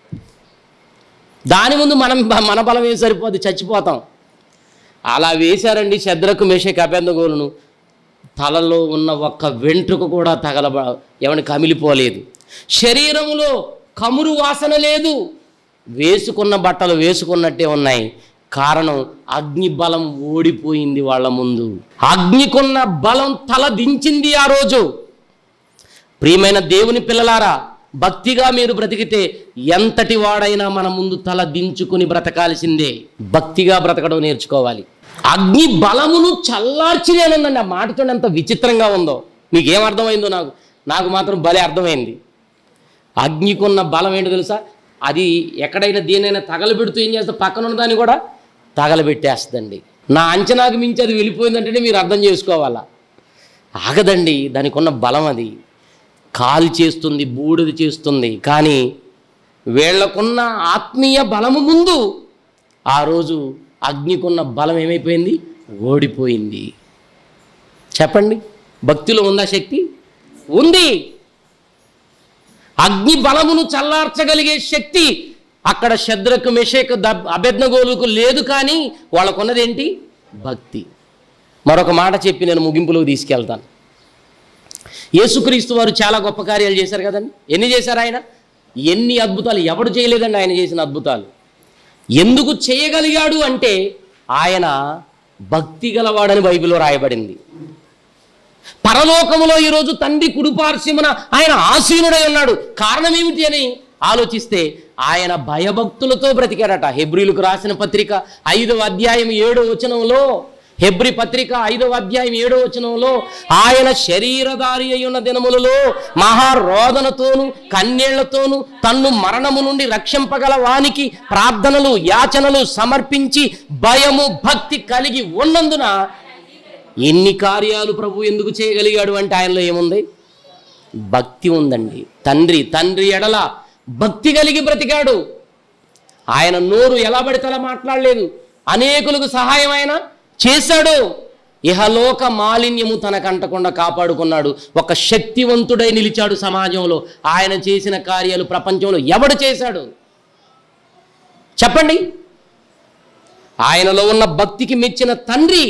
దాని ముందు మనం మన బలం ఏం సరిపోద్ది చచ్చిపోతాం అలా వేశారండి శద్రకు మేషకి అభ్యంతగోలును తలలో ఉన్న ఒక్క వెంట్రుక కూడా తగలబ ఎవని కమిలిపోలేదు శరీరములో కమురు వాసన లేదు వేసుకున్న బట్టలు వేసుకున్నట్టే ఉన్నాయి కారణం అగ్ని బలం ఓడిపోయింది వాళ్ళ ముందు అగ్నికున్న బలం తల దించింది ఆ రోజు ప్రియమైన దేవుని పిల్లలారా భక్తిగా మీరు బ్రతికితే ఎంతటి వాడైనా మన ముందు తల దించుకుని బ్రతకాల్సిందే భక్తిగా బ్రతకడం నేర్చుకోవాలి అగ్ని బలమును చల్లార్చినేనందండి ఆ మాటతో ఎంత విచిత్రంగా ఉందో మీకు ఏం అర్థమైందో నాకు నాకు మాత్రం భలే అర్థమైంది అగ్నికున్న బలం ఏంటో తెలుసా అది ఎక్కడైనా దేనైనా తగలబెడుతూ ఏం చేస్తే పక్కన ఉన్న దాన్ని కూడా తగలబెట్టేస్తుందండి నా అంచనాకు మించి అది వెళ్ళిపోయిందంటేనే మీరు అర్థం చేసుకోవాలా ఆగదండి దానికి ఉన్న బలం అది కాలు చేస్తుంది బూడిద చేస్తుంది కానీ వీళ్ళకున్న ఆత్మీయ బలము ముందు ఆ రోజు అగ్నికున్న బలం ఏమైపోయింది ఓడిపోయింది చెప్పండి భక్తిలో ఉందా శక్తి ఉంది అగ్ని బలమును చల్లార్చగలిగే శక్తి అక్కడ శద్రకు మెషేక్ అభెజ్ఞగోలుకు లేదు కానీ వాళ్ళకున్నది ఏంటి భక్తి మరొక మాట చెప్పి నేను ముగింపులోకి తీసుకెళ్తాను యేసుక్రీస్తు వారు చాలా గొప్ప కార్యాలు చేశారు కదండి ఎన్ని చేశారు ఆయన ఎన్ని అద్భుతాలు ఎవడు చేయలేదండి ఆయన చేసిన అద్భుతాలు ఎందుకు చేయగలిగాడు అంటే ఆయన భక్తి గలవాడని బైబిల్లో రాయబడింది పరలోకములో ఈరోజు తండ్రి కుడిపార్శ్వమున ఆయన ఆసీనుడై ఉన్నాడు కారణం ఏమిటి అని ఆలోచిస్తే ఆయన భయభక్తులతో బ్రతికాడట హెబ్రిలకు రాసిన పత్రిక ఐదవ అధ్యాయం ఏడో వచనంలో హెబ్రి పత్రిక ఐదవ అధ్యాయం ఏడో వచనంలో ఆయన శరీరధారి అయి ఉన్న దినములలో మహారోదనతోను కన్నీళ్లతోను తన్ను మరణము నుండి రక్షింపగల వానికి ప్రార్థనలు యాచనలు సమర్పించి భయము భక్తి కలిగి ఉన్నందున ఎన్ని కార్యాలు ప్రభు ఎందుకు చేయగలిగాడు అంటే ఆయనలో ఏముంది భక్తి ఉందండి తండ్రి తండ్రి ఎడల భక్తి కలిగి బ్రతికాడు ఆయన నోరు ఎలా పడితే అలా మాట్లాడలేదు అనేకులకు సహాయం ఆయన చేశాడు ఇహలోక మాలిన్యము తనకంటకుండా కాపాడుకున్నాడు ఒక శక్తివంతుడై నిలిచాడు సమాజంలో ఆయన చేసిన కార్యాలు ప్రపంచంలో ఎవడు చేశాడు చెప్పండి ఆయనలో ఉన్న భక్తికి మెచ్చిన తండ్రి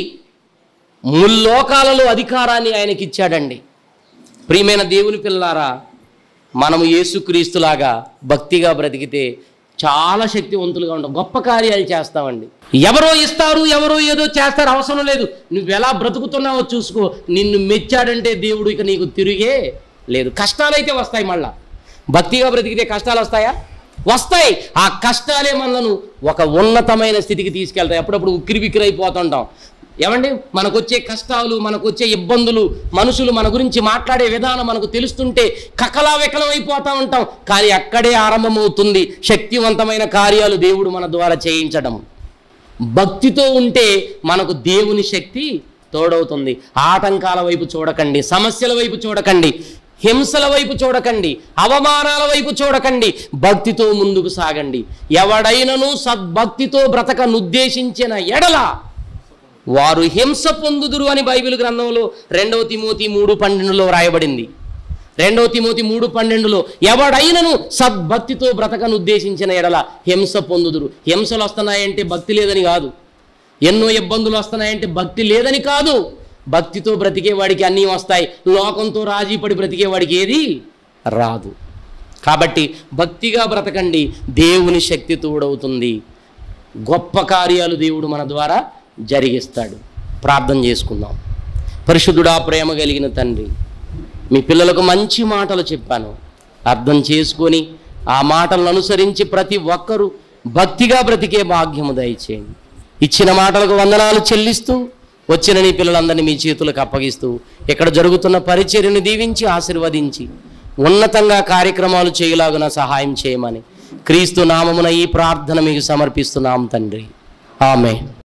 ముల్లోకాలలో అధికారాన్ని ఆయనకి ఇచ్చాడండి ప్రియమైన దేవుని పిల్లారా మనము యేసుక్రీస్తులాగా భక్తిగా బ్రతికితే చాలా శక్తివంతులుగా ఉంటాం గొప్ప కార్యాలు చేస్తామండి ఎవరో ఇస్తారు ఎవరో ఏదో చేస్తారు అవసరం లేదు నువ్వు ఎలా బ్రతుకుతున్నావో చూసుకో నిన్ను మెచ్చాడంటే దేవుడు ఇక నీకు తిరిగే లేదు కష్టాలైతే వస్తాయి మళ్ళా భక్తిగా బ్రతికితే కష్టాలు వస్తాయా వస్తాయి ఆ కష్టాలే మనను ఒక ఉన్నతమైన స్థితికి తీసుకెళ్తాయి అప్పుడప్పుడు ఉక్కిరి బిక్కిరి అయిపోతుంటాం ఏమండి మనకు వచ్చే కష్టాలు మనకు వచ్చే ఇబ్బందులు మనుషులు మన గురించి మాట్లాడే విధానం మనకు తెలుస్తుంటే కకలా వికలం అయిపోతూ ఉంటాం కానీ అక్కడే ఆరంభమవుతుంది శక్తివంతమైన కార్యాలు దేవుడు మన ద్వారా చేయించడం భక్తితో ఉంటే మనకు దేవుని శక్తి తోడవుతుంది ఆటంకాల వైపు చూడకండి సమస్యల వైపు చూడకండి హింసల వైపు చూడకండి అవమానాల వైపు చూడకండి భక్తితో ముందుకు సాగండి ఎవడైనను సద్భక్తితో బ్రతకనుద్దేశించిన ఎడల వారు హింస పొందుదురు అని బైబిల్ గ్రంథంలో రెండవ తిమోతి మూడు పన్నెండులో రాయబడింది రెండవ తిమోతి మూడు పన్నెండులో ఎవడైనను సద్భక్తితో బ్రతకను ఉద్దేశించిన ఎడల హింస పొందుదురు హింసలు వస్తున్నాయంటే భక్తి లేదని కాదు ఎన్నో ఇబ్బందులు వస్తున్నాయంటే భక్తి లేదని కాదు భక్తితో బ్రతికే వాడికి అన్నీ వస్తాయి లోకంతో రాజీపడి బ్రతికే వాడికి ఏది రాదు కాబట్టి భక్తిగా బ్రతకండి దేవుని శక్తి తోడవుతుంది గొప్ప కార్యాలు దేవుడు మన ద్వారా జరిగిస్తాడు ప్రార్థన చేసుకుందాం పరిశుద్ధుడా ప్రేమ కలిగిన తండ్రి మీ పిల్లలకు మంచి మాటలు చెప్పాను అర్థం చేసుకొని ఆ మాటలను అనుసరించి ప్రతి ఒక్కరూ భక్తిగా బ్రతికే భాగ్యము దయచేయండి ఇచ్చిన మాటలకు వందనాలు చెల్లిస్తూ వచ్చిన నీ పిల్లలందరినీ మీ చేతులకు అప్పగిస్తూ ఇక్కడ జరుగుతున్న పరిచర్యను దీవించి ఆశీర్వదించి ఉన్నతంగా కార్యక్రమాలు చేయలాగున సహాయం చేయమని క్రీస్తు నామమున ఈ ప్రార్థన మీకు సమర్పిస్తున్నాం తండ్రి ఆమె